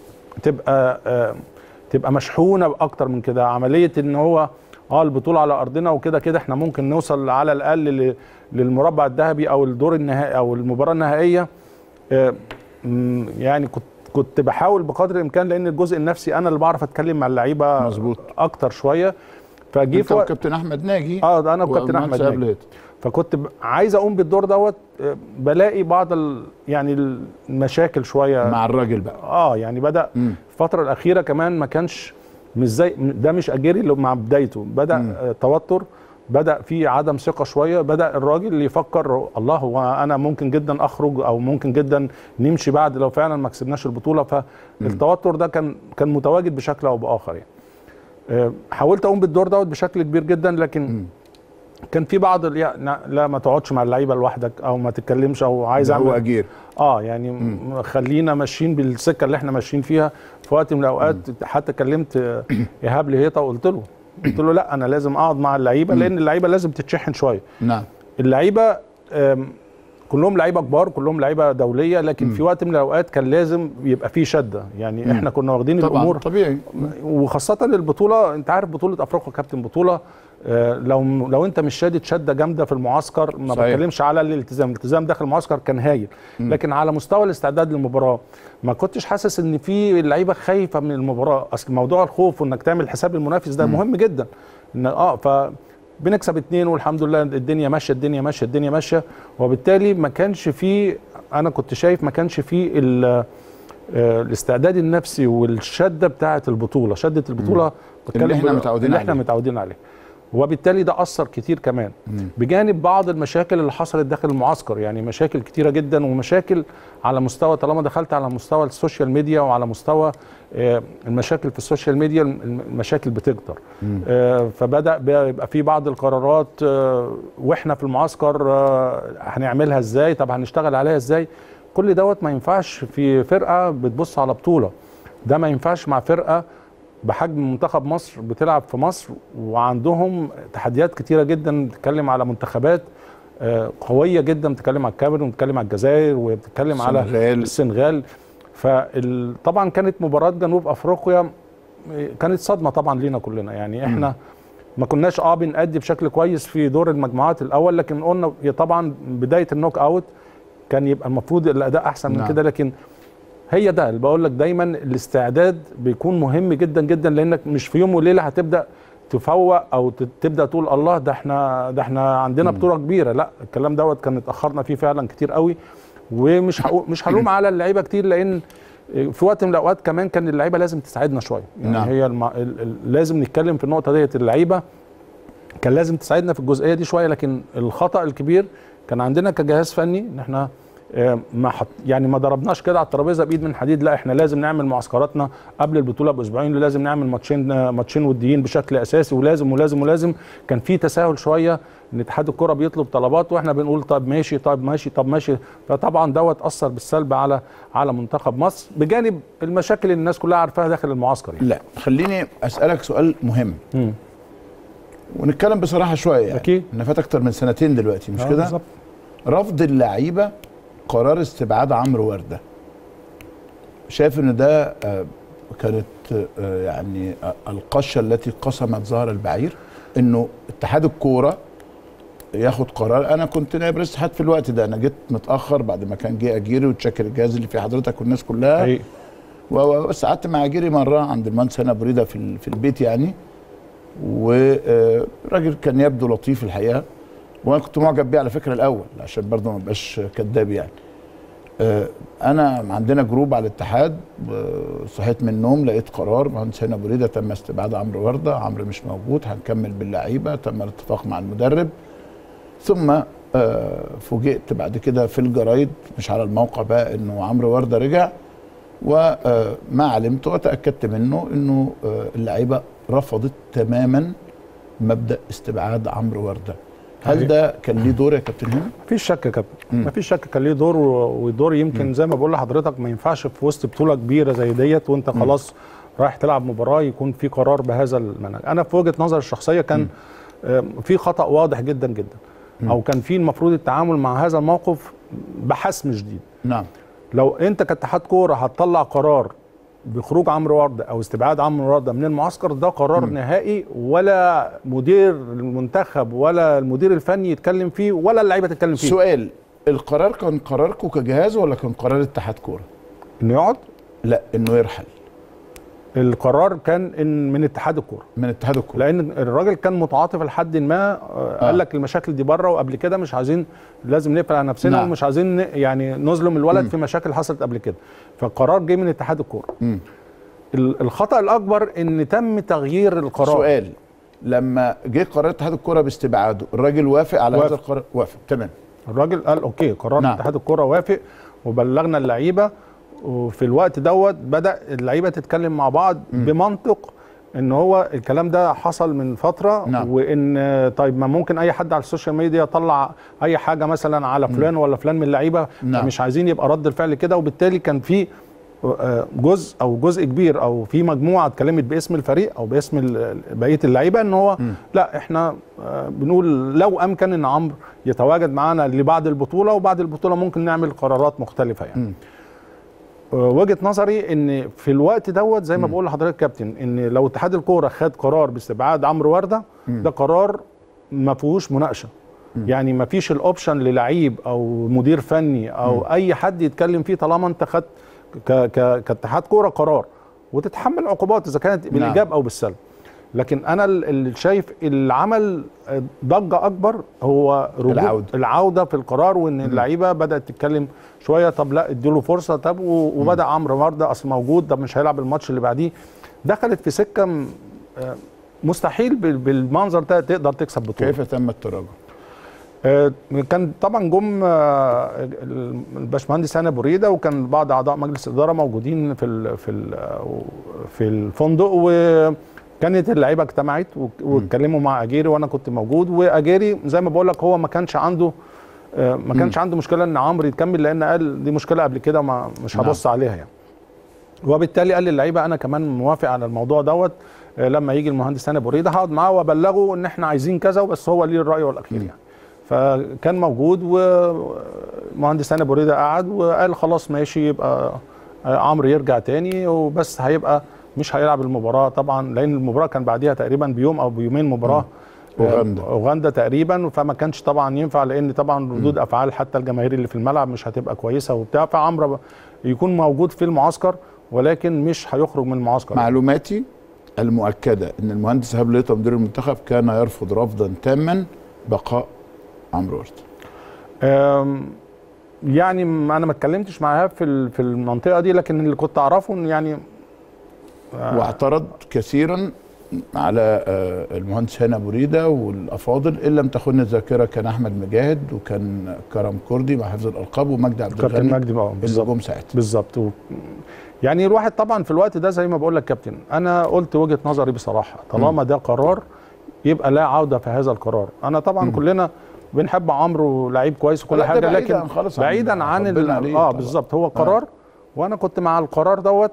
تبقى آه، تبقى مشحونه اكتر من كده عمليه ان هو اه البطوله على ارضنا وكده كده احنا ممكن نوصل على الاقل ل- للمربع الذهبي او الدور النهائي او المباراه النهائيه آه، مم، يعني كنت كنت بحاول بقدر الامكان لان الجزء النفسي انا اللي بعرف اتكلم مع اللعيبه مظبوط. اكتر شويه فجي انت في وقت وكابتن احمد ناجي اه ده انا وكابتن ومهندس احمد قبل ناجي هيك. فكنت ب- عايز اقوم بالدور دوت آه، بلاقي بعض ال يعني المشاكل شويه مع الراجل بقى اه يعني بدا مم. الفتره الاخيره كمان ما كانش مش زي ده مش اجيري اللي مع بدايته بدا مم. آه توتر بدا في عدم ثقه شويه بدا الراجل يفكر الله هو انا ممكن جدا اخرج او ممكن جدا نمشي بعد لو فعلا ما كسبناش البطوله فالتوتر ده كان كان متواجد بشكل او باخر يعني آه، حاولت اقوم بالدور دوت بشكل كبير جدا لكن كان في بعض ال- يعني لا ما تقعدش مع اللعيبه لوحدك او ما تتكلمش او عايز ده هو اعمل اجير اه يعني م- خلينا ماشيين بالسكه اللي احنا ماشيين فيها في وقت من الاوقات حتى كلمت آه، ايهاب لهيطه وقلت له قلت له لا انا لازم اقعد مع اللعيبه لان اللعيبه لازم تتشحن شويه نعم اللعيبه آم، كلهم لعيبه كبار كلهم لعيبه دوليه لكن في وقت من الاوقات كان لازم يبقى في شده يعني احنا كنا واخدين طبعا الامور طبيعي وخاصة البطولة انت عارف بطولة افريقيا كابتن بطولة آه، لو لو انت مش شادد شده جامده في المعسكر ما صحيح. بتكلمش على الالتزام الالتزام داخل المعسكر كان هايل لكن على مستوى الاستعداد للمباراه ما كنتش حاسس ان في لعيبه خايفه من المباراه اصل موضوع الخوف وانك تعمل حساب المنافس ده مهم جدا ان اه ف بنكسب اتنين والحمد لله الدنيا ماشيه الدنيا ماشيه الدنيا ماشيه وبالتالي ما كانش في انا كنت شايف ما كانش في ال- آه، الاستعداد النفسي والشده بتاعه البطوله شده البطوله بتكلم احنا بال- متعودين اللي احنا عليه. متعودين عليه وبالتالي ده اثر كتير كمان بجانب بعض المشاكل اللي حصلت داخل المعسكر يعني مشاكل كتيره جدا ومشاكل على مستوى طالما دخلت على مستوى السوشيال ميديا وعلى مستوى آه، المشاكل في السوشيال ميديا الم- المشاكل بتكتر آه، فبدا بيبقى في بعض القرارات آه، واحنا في المعسكر آه، هنعملها ازاي طب هنشتغل عليها ازاي كل دوت ما ينفعش في فرقه بتبص على بطوله ده ما ينفعش مع فرقه بحجم منتخب مصر بتلعب في مصر وعندهم تحديات كتيره جدا بتتكلم على منتخبات آه، قويه جدا بتتكلم على الكاميرون وبتتكلم على الجزائر وبتتكلم على السنغال. السنغال فطبعا كانت مباراه جنوب افريقيا آه، كانت صدمه طبعا لينا كلنا يعني احنا ما كناش اه بنأدي بشكل كويس في دور المجموعات الاول لكن قلنا هي طبعا بدايه النوك اوت كان يبقى المفروض الاداء احسن من نعم. كده لكن هي ده اللي بقول لك دايما الاستعداد بيكون مهم جدا جدا لانك مش في يوم وليله هتبدا تفوق او ت- تبدا تقول الله ده احنا ده احنا عندنا بطوله كبيره لا الكلام دوت كان اتاخرنا فيه فعلا كتير قوي ومش هقول مش هلوم على اللعيبه كتير لان في وقت من الاوقات كمان كان اللعيبه لازم تساعدنا شويه يعني نعم. هي الم... ال... ال... لازم نتكلم في النقطه ديت اللعيبه كان لازم تساعدنا في الجزئيه دي شويه لكن الخطا الكبير كان عندنا كجهاز فني ان احنا آه، ما حط يعني ما ضربناش كده على الترابيزه بايد من حديد لا احنا لازم نعمل معسكراتنا قبل البطوله باسبوعين ولازم نعمل ماتشين آه، ماتشين وديين بشكل اساسي ولازم ولازم ولازم كان في تساهل شويه ان اتحاد الكره بيطلب طلبات واحنا بنقول طب ماشي طب ماشي طب ماشي فطبعا دوت اثر بالسلب على على منتخب مصر بجانب المشاكل اللي الناس كلها عارفاها داخل المعسكر يعني. لا خليني اسالك سؤال مهم مم. ونتكلم بصراحه شويه يعني أكيد. ان فات اكتر من سنتين دلوقتي مش آه، كده بالظبط. رفض اللعيبه قرار استبعاد عمرو ورده شايف ان ده آه، كانت آه، يعني آه، القشه التي قسمت ظهر البعير انه اتحاد الكوره ياخد قرار انا كنت نائب رئيس اتحاد في الوقت ده انا جيت متاخر بعد ما كان جه اجيري وتشكر الجهاز اللي في حضرتك والناس كلها حقيقي. و- و- بس قعدت مع جيري مره عند المهندس هنا بريده في ال- في البيت يعني وراجل كان يبدو لطيف الحقيقه وانا كنت معجب بيه على فكره الاول عشان برضه ما ابقاش كذاب يعني آه، انا عندنا جروب على الاتحاد آه، صحيت من النوم لقيت قرار مهندس هنا بريده تم استبعاد عمرو ورده عمرو مش موجود هنكمل باللعيبه تم الاتفاق مع المدرب ثم آه، فوجئت بعد كده في الجرايد مش على الموقع بقى انه عمرو ورده رجع وما علمت وتاكدت منه انه آه، اللعيبه رفضت تماما مبدا استبعاد عمرو ورده هل صحيح. ده كان ليه دور يا كابتن هاني؟ مفيش شك يا كابتن مفيش شك كان ليه دور و- ودور يمكن زي ما بقول لحضرتك ما ينفعش في وسط بطوله كبيره زي ديت وانت خلاص رايح تلعب مباراه يكون في قرار بهذا المنهج انا في وجهه نظري الشخصيه كان آم، في خطا واضح جدا جدا او كان في المفروض التعامل مع هذا الموقف بحسم شديد نعم لو انت كاتحاد كوره هتطلع قرار بخروج عمرو ورده او استبعاد عمرو ورده من المعسكر ده قرار م. نهائي ولا مدير المنتخب ولا المدير الفني يتكلم فيه ولا اللعيبه تتكلم فيه سؤال القرار كان قراركم كجهاز ولا كان قرار اتحاد كوره؟ انه يقعد لا انه يرحل القرار كان إن من اتحاد الكوره من اتحاد الكوره لان الراجل كان متعاطف لحد ما آه. قال لك المشاكل دي بره وقبل كده مش عايزين لازم نقفل على نفسنا نعم. نعم. ومش عايزين ن- يعني نظلم الولد مم. في مشاكل حصلت قبل كده فالقرار جه من اتحاد الكوره مم. ال- الخطا الاكبر ان تم تغيير القرار سؤال لما جه قرار اتحاد الكوره باستبعاده الراجل وافق على وافق. هذا القرار وافق تمام الراجل قال اوكي قرار نعم. نعم. اتحاد الكوره وافق وبلغنا اللعيبه وفي الوقت دوت بدا اللعيبه تتكلم مع بعض م. بمنطق ان هو الكلام ده حصل من فتره نعم. وان طيب ما ممكن اي حد على السوشيال ميديا يطلع اي حاجه مثلا على فلان ولا فلان من اللعيبه نعم. مش عايزين يبقى رد الفعل كده وبالتالي كان في آه، جزء او جزء كبير او في مجموعه اتكلمت باسم الفريق او باسم ال- بقيه اللعيبه ان هو لا احنا آه، بنقول لو امكن ان عمرو يتواجد معانا لبعد البطوله وبعد البطوله ممكن نعمل قرارات مختلفه يعني آه، وجهه نظري ان في الوقت دوت زي ما بقول لحضرتك كابتن ان لو اتحاد الكوره خد قرار باستبعاد عمرو ورده ده قرار ما فيهوش مناقشه يعني ما فيش الاوبشن للعيب او مدير فني او اي حد يتكلم فيه طالما انت خدت ك- ك- كاتحاد كوره قرار وتتحمل عقوبات اذا كانت بالايجاب او بالسلب لكن انا ال- اللي شايف العمل ضجه اكبر هو رجوع العودة. العوده في القرار وان اللعيبه بدات تتكلم شويه طب لا اديله فرصه طب و- وبدا عمرو ورده اصل موجود ده مش هيلعب الماتش اللي بعديه دخلت في سكه م- آه، مستحيل بال- بالمنظر ده تقدر تكسب بطوله كيف تم التراجع؟ آه، كان طبعا جم آه، الباشمهندس هاني ابو ريده وكان بعض اعضاء مجلس الاداره موجودين في ال في ال في الفندق وكانت اللعيبه اجتمعت وك- واتكلموا مع اجيري وانا كنت موجود واجيري زي ما بقول لك هو ما كانش عنده آه، ما كانش عنده مشكله ان عمرو يكمل لان قال دي مشكله قبل كده ما مش نعم. هبص عليها يعني وبالتالي قال للعيبه انا كمان موافق على الموضوع دوت آه، لما يجي المهندس هاني ابو ريده هقعد معاه وابلغه ان احنا عايزين كذا وبس هو ليه الراي والاخير يعني فكان موجود ومهندس هاني ابو ريده قعد وقال خلاص ماشي يبقى آه، عمرو يرجع تاني وبس هيبقى مش هيلعب المباراه طبعا لان المباراه كان بعديها تقريبا بيوم او بيومين مباراه آه، أوغندا. اوغندا تقريبا فما كانش طبعا ينفع لان طبعا ردود افعال حتى الجماهير اللي في الملعب مش هتبقى كويسه وبتاع فعمرو يكون موجود في المعسكر ولكن مش هيخرج من المعسكر معلوماتي المؤكده ان المهندس ايهاب ليطه مدير المنتخب كان يرفض رفضا تاما بقاء عمرو ورده أم، يعني م- انا ما اتكلمتش مع ايهاب في ال- في المنطقه دي لكن اللي كنت اعرفه ان يعني واعترض كثيرا على آه، المهندس هاني ابو ريده والافاضل ان لم تخن الذاكره كان احمد مجاهد وكان كرم كردي مع حفظ الالقاب ومجدي عبد كابتن الغني مجدي بقى اللي بالظبط جم ساعتها بالظبط و- يعني الواحد طبعا في الوقت ده زي ما بقول لك كابتن انا قلت وجهه نظري بصراحه طالما ده قرار يبقى لا عوده في هذا القرار انا طبعا كلنا بنحب عمرو لعيب كويس وكل لا، ده حاجه بعيد لكن عن خالص عن بعيدا عن حبنا ال- عليه اه طبعا. بالظبط هو قرار وانا كنت مع القرار دوت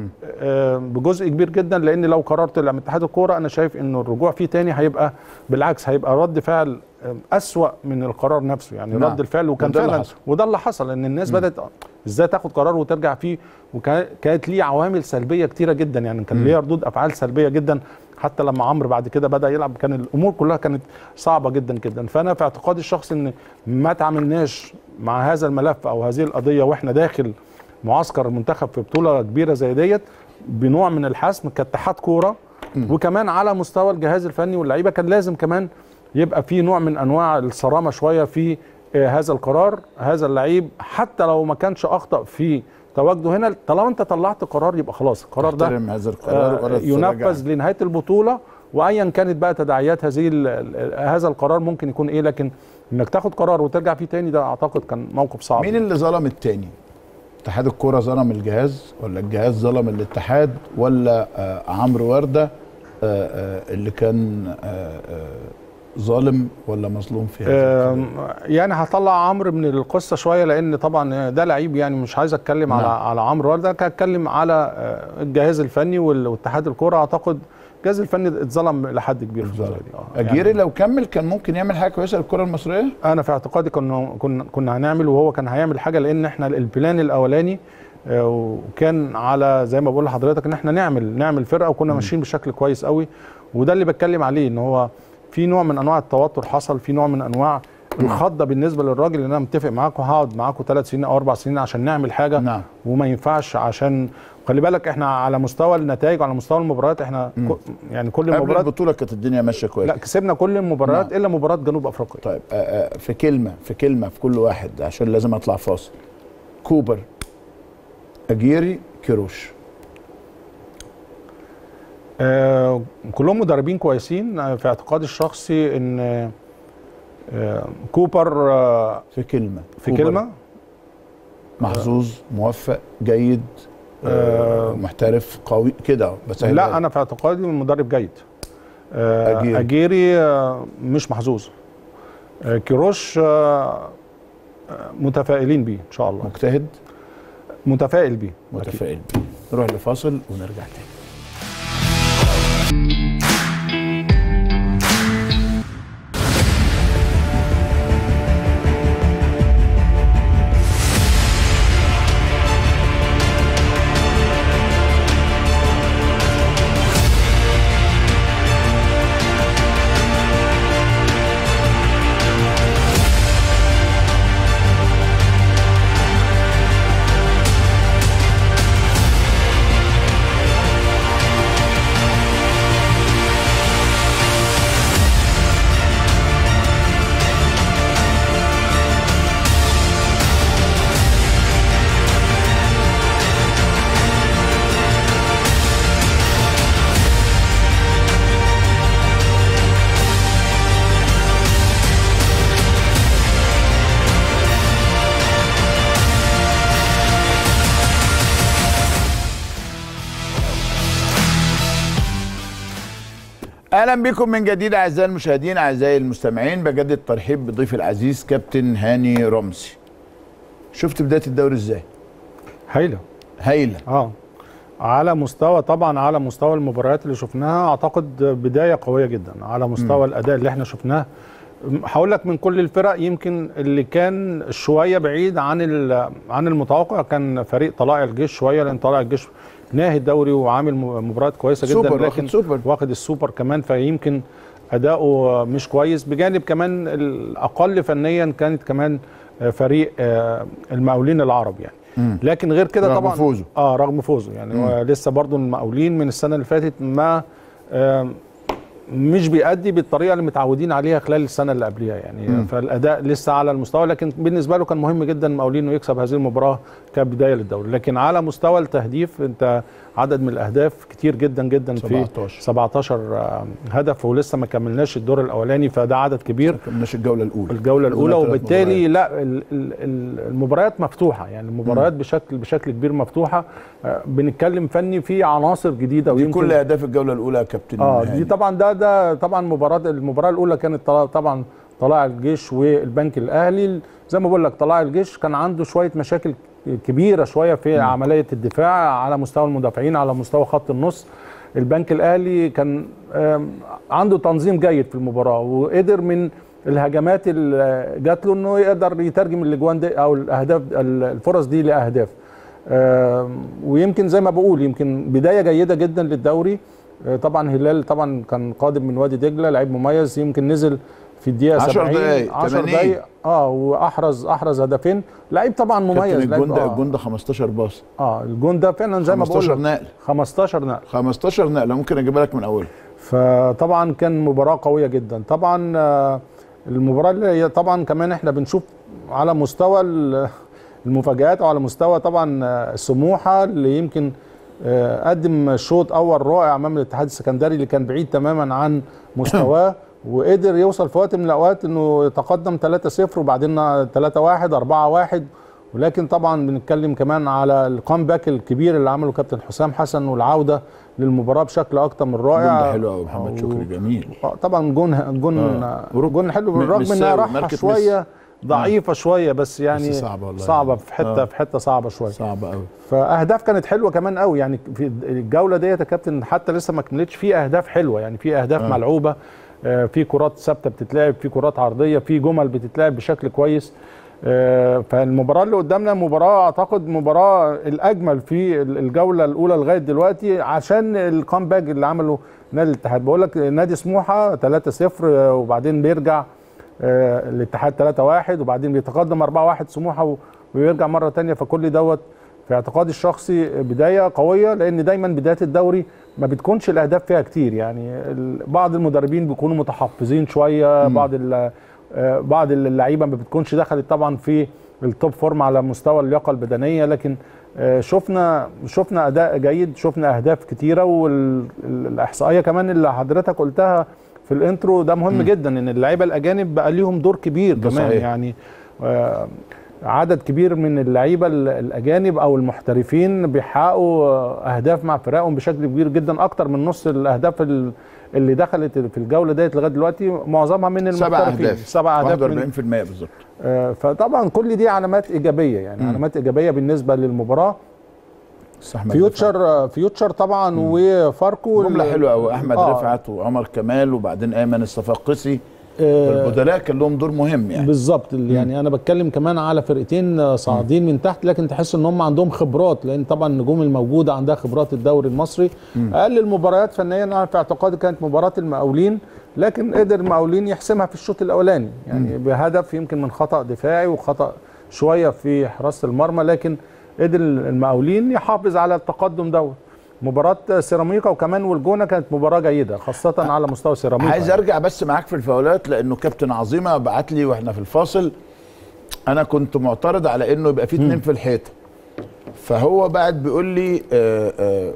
آه، بجزء كبير جدا لان لو قرار طلع من اتحاد الكوره انا شايف انه الرجوع فيه تاني هيبقى بالعكس هيبقى رد فعل آه، اسوا من القرار نفسه يعني نعم. رد الفعل وكان وده اللي فعلا حصل. وده اللي حصل ان الناس بدات ازاي تاخد قرار وترجع فيه وكانت ليه عوامل سلبيه كتيره جدا يعني كان ليه ردود افعال سلبيه جدا حتى لما عمرو بعد كده بدا يلعب كان الامور كلها كانت صعبه جدا جدا فانا في اعتقادي الشخصي ان ما تعاملناش مع هذا الملف او هذه القضيه واحنا داخل معسكر المنتخب في بطوله كبيره زي ديت بنوع من الحسم كاتحاد كوره وكمان على مستوى الجهاز الفني واللعيبه كان لازم كمان يبقى في نوع من انواع الصرامه شويه في آه، هذا القرار هذا اللعيب حتى لو ما كانش اخطا في تواجده هنا طالما انت طلعت قرار يبقى خلاص القرار ده احترم هذا القرار آه، ولا تتراجع. ينفذ لنهايه البطوله وايا كانت بقى تداعيات هذه ال- ال- هذا القرار ممكن يكون ايه لكن انك تاخد قرار وترجع فيه تاني ده اعتقد كان موقف صعب مين اللي ظلم التاني؟ اتحاد الكوره ظلم الجهاز ولا الجهاز ظلم الاتحاد ولا آه عمرو ورده آه آه اللي كان آه آه ظالم ولا مظلوم في هذا القضية؟ آم، يعني هطلع عمرو من القصه شويه لان طبعا ده لعيب يعني مش عايز اتكلم على نعم. على عمرو ورده كان اتكلم على آه، الجهاز الفني وال- واتحاد الكوره اعتقد الجهاز الفني اتظلم لحد كبير في الفتره دي آه، اجيري لو كمل كان ممكن يعمل حاجه كويسه للكره المصريه انا في اعتقادي كنا كنا كنا هنعمل وهو كان هيعمل حاجه لان احنا البلان الاولاني آه، وكان على زي ما بقول لحضرتك ان احنا نعمل نعمل فرقه وكنا ماشيين بشكل كويس قوي وده اللي بتكلم عليه ان هو في نوع من انواع التوتر حصل في نوع من انواع الخضه بالنسبه للراجل ان انا متفق معاكم هقعد معاكم ثلاث سنين او اربع سنين عشان نعمل حاجه نعم. وما ينفعش عشان خلي بالك احنا على مستوى النتائج وعلى مستوى المباريات احنا كو- يعني كل قبل المباريات البطوله كانت الدنيا ماشيه كويس لا كسبنا كل المباريات نعم. الا مباراه جنوب افريقيا طيب آه آه في كلمه في كلمه في كل واحد عشان لازم اطلع فاصل كوبر اجيري كيروش آه، كلهم مدربين كويسين آه، في اعتقادي الشخصي ان آه، كوبر آه، في كلمه في كوبر كلمه محظوظ موفق جيد آه محترف قوي كده بس لا انا في اعتقادي مدرب جيد آه، أجيري. اجيري آه، مش محظوظ آه، كيروش آه، آه، متفائلين بيه ان شاء الله مجتهد متفائل بيه متفائل بيه نروح لفاصل ونرجع تاني اهلا بكم من جديد اعزائي المشاهدين اعزائي المستمعين بجدد الترحيب بضيفي العزيز كابتن هاني رمزي شفت بدايه الدوري ازاي هايله هايله اه على مستوى طبعا على مستوى المباريات اللي شفناها اعتقد بدايه قويه جدا على مستوى م. الاداء اللي احنا شفناه هقول لك من كل الفرق يمكن اللي كان شويه بعيد عن عن المتوقع كان فريق طلائع الجيش شويه لان طلائع الجيش ناهي الدوري وعامل مباريات كويسه جدا سوبر، لكن واخد سوبر. واخد السوبر كمان فيمكن اداؤه مش كويس بجانب كمان الاقل فنيا كانت كمان فريق آه، المقاولين العرب يعني لكن غير كده رغم طبعا فوزه. اه رغم فوزه يعني هو لسه برضو المقاولين من السنه اللي فاتت ما آه مش بيأدي بالطريقه اللي متعودين عليها خلال السنه اللي قبلها يعني م. فالاداء لسه على المستوى لكن بالنسبه له كان مهم جدا المقاولين انه يكسب هذه المباراه كبدايه للدوري لكن على مستوى التهديف انت عدد من الاهداف كتير جدا جدا في 17. 17 آه، هدف ولسه ما كملناش الدور الاولاني فده عدد كبير كملناش الجوله الاولى الجوله الاولى ثلاث وبالتالي لا ال- ال- ال- المباريات مفتوحه يعني المباريات بشكل بشكل كبير مفتوحه آه، بنتكلم فني في عناصر جديده دي ويمكن كل اهداف الجوله الاولى يا كابتن اه هاني. دي طبعا ده ده طبعا مباراه المباراه الاولى كانت طلا- طبعا طلائع الجيش والبنك الاهلي زي ما بقول لك طلائع الجيش كان عنده شويه مشاكل كبيره شويه في عمليه الدفاع على مستوى المدافعين على مستوى خط النص البنك الاهلي كان آم، عنده تنظيم جيد في المباراه وقدر من الهجمات اللي جات له انه يقدر يترجم الاجوان دي او الاهداف الفرص دي لاهداف آم، ويمكن زي ما بقول يمكن بدايه جيده جدا للدوري آه، طبعا هلال طبعا كان قادم من وادي دجله لعيب مميز يمكن نزل في الدقيقه 10 70 دقايق، 10 80. دقايق اه واحرز احرز هدفين لعيب طبعا مميز كابتن لعيب- الجون ده آه. الجون ده 15 باص اه الجون ده فعلا زي ما بقول 15 لك نقل 15 نقل 15 نقله ممكن اجيبها لك من اولها فطبعا كان مباراه قويه جدا طبعا آه، المباراه اللي هي طبعا كمان احنا بنشوف على مستوى ال- المفاجآت وعلى مستوى طبعا آه، سموحه اللي يمكن آه، قدم شوط اول رائع امام الاتحاد السكندري اللي كان بعيد تماما عن مستواه وقدر يوصل في وقت من الاوقات انه يتقدم 3-0 وبعدين 3-1 4-1 ولكن طبعا بنتكلم كمان على الكامباك الكبير اللي عمله كابتن حسام حسن والعوده للمباراه بشكل اكتر من رائع الجون ده حلو قوي محمد و- شكري جميل آه، طبعا جون جون آه. ورك- جون حلو م- بالرغم مش انها سهل، راحه ماركة شويه ضعيفه شويه بس يعني بس صعبة والله. صعبه في حته آه. في حته صعبه شويه صعب قوي فاهداف كانت حلوه كمان قوي يعني في الجوله ديت يا كابتن حتى لسه ما كملتش في اهداف حلوه يعني في اهداف آه. ملعوبه آه، في كرات ثابته بتتلعب في كرات عرضيه في جمل بتتلعب بشكل كويس آه، فالمباراه اللي قدامنا مباراه اعتقد مباراه الاجمل في الجوله الاولى لغايه دلوقتي عشان الكامباك اللي عمله نادي الاتحاد بقول لك نادي سموحه 3-0 آه، وبعدين بيرجع آه، الاتحاد 3-1 وبعدين بيتقدم 4-1 سموحه و- ويرجع مره تانية فكل دوت في اعتقادي الشخصي بدايه قويه لان دايما بدايه الدوري ما بتكونش الاهداف فيها كتير يعني ال- بعض المدربين بيكونوا متحفظين شويه بعض ال- آه، بعض اللعيبه ما بتكونش دخلت طبعا في التوب فورم على مستوى اللياقه البدنيه لكن آه، شفنا شفنا اداء جيد شفنا اهداف كتيره والاحصائيه كمان اللي حضرتك قلتها في الانترو ده مهم جدا ان اللعيبه الاجانب بقى ليهم دور كبير ده كمان صحيح. يعني آه، عدد كبير من اللعيبه ال- الاجانب او المحترفين بيحققوا اهداف مع فرقهم بشكل كبير جدا اكتر من نص الاهداف ال- اللي دخلت في الجوله ديت لغايه دلوقتي معظمها من سبع المحترفين اهداف سبع اهداف من 41% بالظبط آه، فطبعا كل دي علامات ايجابيه يعني مم. علامات ايجابيه بالنسبه للمباراه صح أحمد فيوتشر فيوتشر طبعا وفاركو جمله ال- حلوه قوي احمد آه. رفعت وعمر كمال وبعدين ايمن الصفاقسي آه، البدلاء كان لهم دور مهم يعني بالظبط يعني انا بتكلم كمان على فرقتين آه، صاعدين من تحت لكن تحس ان هم عندهم خبرات لان طبعا النجوم الموجوده عندها خبرات الدوري المصري اقل المباريات فنيا انا في اعتقادي كانت مباراه المقاولين لكن قدر المقاولين يحسمها في الشوط الاولاني يعني بهدف يمكن من خطا دفاعي وخطا شويه في حراسه المرمى لكن قدر المقاولين يحافظ على التقدم دوت مباراة سيراميكا وكمان والجونة كانت مباراة جيدة خاصة على مستوى سيراميكا عايز ارجع بس معاك في الفاولات لانه كابتن عظيمه بعت لي واحنا في الفاصل انا كنت معترض على انه يبقى في اتنين في الحيطه فهو بعد بيقول لي آه، آه،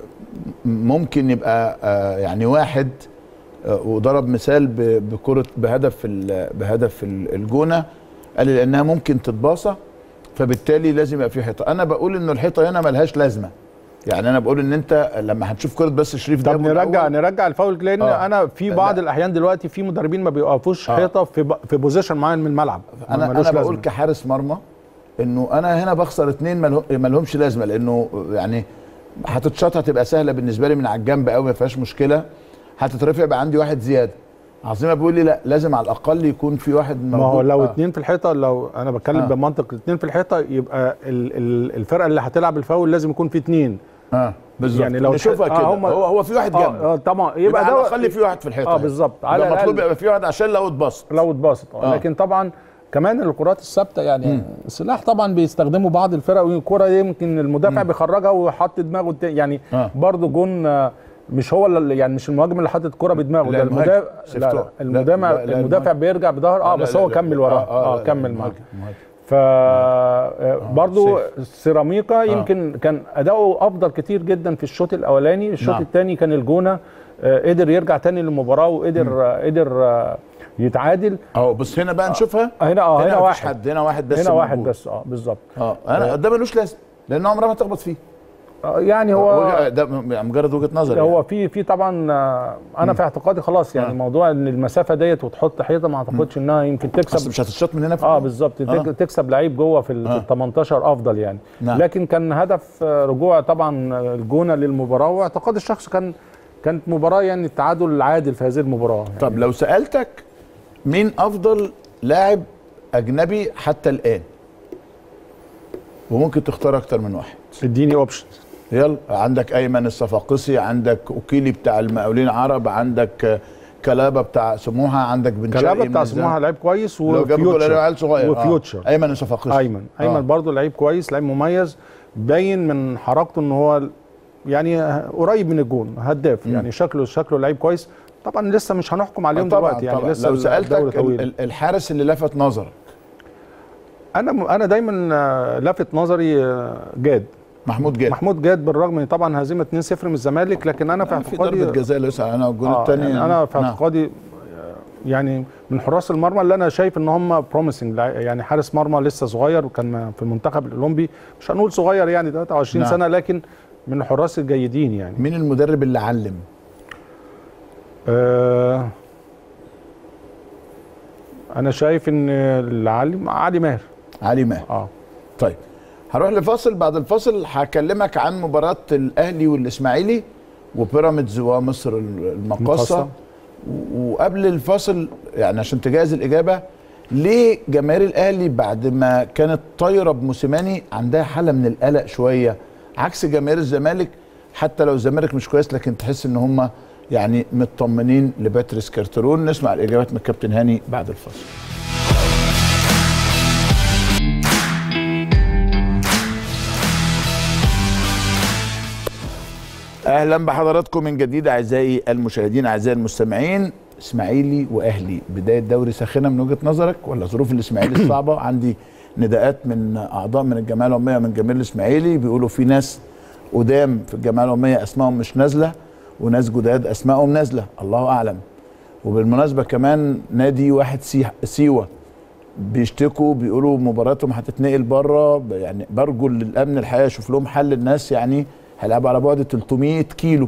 ممكن يبقى آه، يعني واحد آه، وضرب مثال ب- بكره بهدف ال- بهدف ال- الجونه قال لي لانها ممكن تتباصى فبالتالي لازم يبقى في حيطه انا بقول انه الحيطه هنا ملهاش لازمه يعني انا بقول ان انت لما هتشوف كره بس شريف طب جابه نرجع الأول، نرجع الفاول لان آه. انا في بعض لا. الاحيان دلوقتي في مدربين ما بيوقفوش آه. حيطه في ب... في بوزيشن معين من الملعب انا ملوش انا بقول لازمة. كحارس مرمى انه انا هنا بخسر اتنين ماله- مالهمش لازمه لانه يعني هتتشاط هتبقى سهله بالنسبه لي من على الجنب قوي ما فيهاش مشكله هتترفع يبقى عندي واحد زياده عظيمه بيقول لي لا لازم على الاقل يكون في واحد ما هو موجود. لو آه. اتنين في الحيطه لو انا بتكلم آه. آه. بمنطق اتنين في الحيطه يبقى ال... ال... الفرقه اللي هتلعب الفاول لازم يكون في اتنين اه بالظبط يعني يعني لو لو نشوفها الح- آه، كده هم- هو هو في واحد اه, جنب آه طبعا يبقى, يبقى على ده الاقل في واحد في الحيطه اه بالظبط على على مطلوب الأقل. يبقى في واحد عشان لو اتبسط لو اتباسط آه. آه. لكن طبعا كمان الكرات الثابته يعني سلاح طبعا بيستخدموا بعض الفرق والكره دي يمكن المدافع بيخرجها ويحط دماغه التا- يعني آه. آه. برضه جون آه، مش هو اللي يعني مش المهاجم اللي حاطط الكره بدماغه لا، ده المهاجم. المدافع لا, شفتوه. لا لا، المدافع لا، لا، المدافع المهاجم. بيرجع بظهر اه لا، بس لا، هو لا، كمل لا، وراه آه، اه, لا، كمل لا، معاه المهاجم. ف برضه سيراميكا يمكن كان اداؤه افضل كتير جدا في الشوط الاولاني الشوط نعم. الثاني كان الجونه آه، قدر يرجع تاني للمباراه وقدر آه، قدر آه، يتعادل اهو بص هنا بقى نشوفها هنا اه هنا مفيش واحد حد هنا واحد بس هنا واحد موجود. بس اه بالظبط اه انا ده ملوش لازمه لان عمرها ما تخبط فيه آه، يعني هو وجه- ده م- مجرد وجهه نظر هو في في طبعا آه، انا في اعتقادي خلاص يعني آه. موضوع ان المسافه ديت وتحط حيطه ما اعتقدش انها يمكن بس تكسب مش هتتشاط من هنا في اه الجول. بالظبط آه. تك- تكسب لعيب جوه في ال آه. في ال 18 افضل يعني نعم. لكن كان هدف آه، رجوع طبعا الجونه للمباراه واعتقاد الشخص كان كانت مباراه يعني التعادل العادل في هذه المباراه يعني طب لو سالتك مين افضل لاعب اجنبي حتى الان وممكن تختار اكتر من واحد اديني اوبشن يلا عندك ايمن الصفاقسي عندك اوكيلي بتاع المقاولين عرب عندك آه، كلابه بتاع سموحه عندك بن كلابه شرقي بتاع من سموحه لعيب كويس لو جاب جول وفيوتشر عيل صغير وفيوتشر آه. ايمن الصفاقسي ايمن ايمن آه. برضه لعيب كويس لعيب مميز باين من حركته ان هو يعني قريب من الجون هداف يعني شكله شكله لعيب كويس طبعا لسه مش هنحكم عليهم طبعا دلوقتي يعني طبعا لسه لو الدوري سالتك طويل. ال- ال- الحارس اللي لفت نظرك انا انا دايما آه، لافت نظري آه، جاد محمود جاد محمود جاد بالرغم من طبعا هزيمه 2-0 من الزمالك لكن انا في في ضربه اعتقادي جزاء لسه انا والجول آه الثاني يعني انا في اعتقادي آه، يعني من حراس المرمى اللي انا شايف ان هم بروميسنج يعني حارس مرمى لسه صغير وكان في المنتخب الاولمبي مش هنقول صغير يعني 23 نعم. سنه لكن من الحراس الجيدين يعني مين المدرب اللي علم آه انا شايف ان العلي علي ماهر علي ماهر اه طيب هروح لفاصل بعد الفاصل هكلمك عن مباراة الأهلي والإسماعيلي وبيراميدز ومصر المقاصة المقاصة. و- وقبل الفاصل يعني عشان تجهز الإجابة ليه جماهير الأهلي بعد ما كانت طايرة بموسيماني عندها حالة من القلق شوية عكس جماهير الزمالك حتى لو الزمالك مش كويس لكن تحس ان هم يعني مطمنين لباتريس كارترون نسمع الإجابات من الكابتن هاني بعد الفاصل اهلا بحضراتكم من جديد اعزائي المشاهدين اعزائي المستمعين اسماعيلي واهلي بدايه دوري ساخنه من وجهه نظرك ولا ظروف الاسماعيلي الصعبه عندي نداءات من اعضاء من الجمعيه العموميه من جماهير الاسماعيلي بيقولوا في ناس قدام في الجمعيه العموميه اسمائهم مش نازله وناس جداد اسمائهم نازله الله اعلم وبالمناسبه كمان نادي واحد سي- سيوه بيشتكوا بيقولوا مباراتهم هتتنقل بره يعني برجو للامن الحقيقه يشوف لهم حل الناس يعني هيلعبوا على بعد 300 كيلو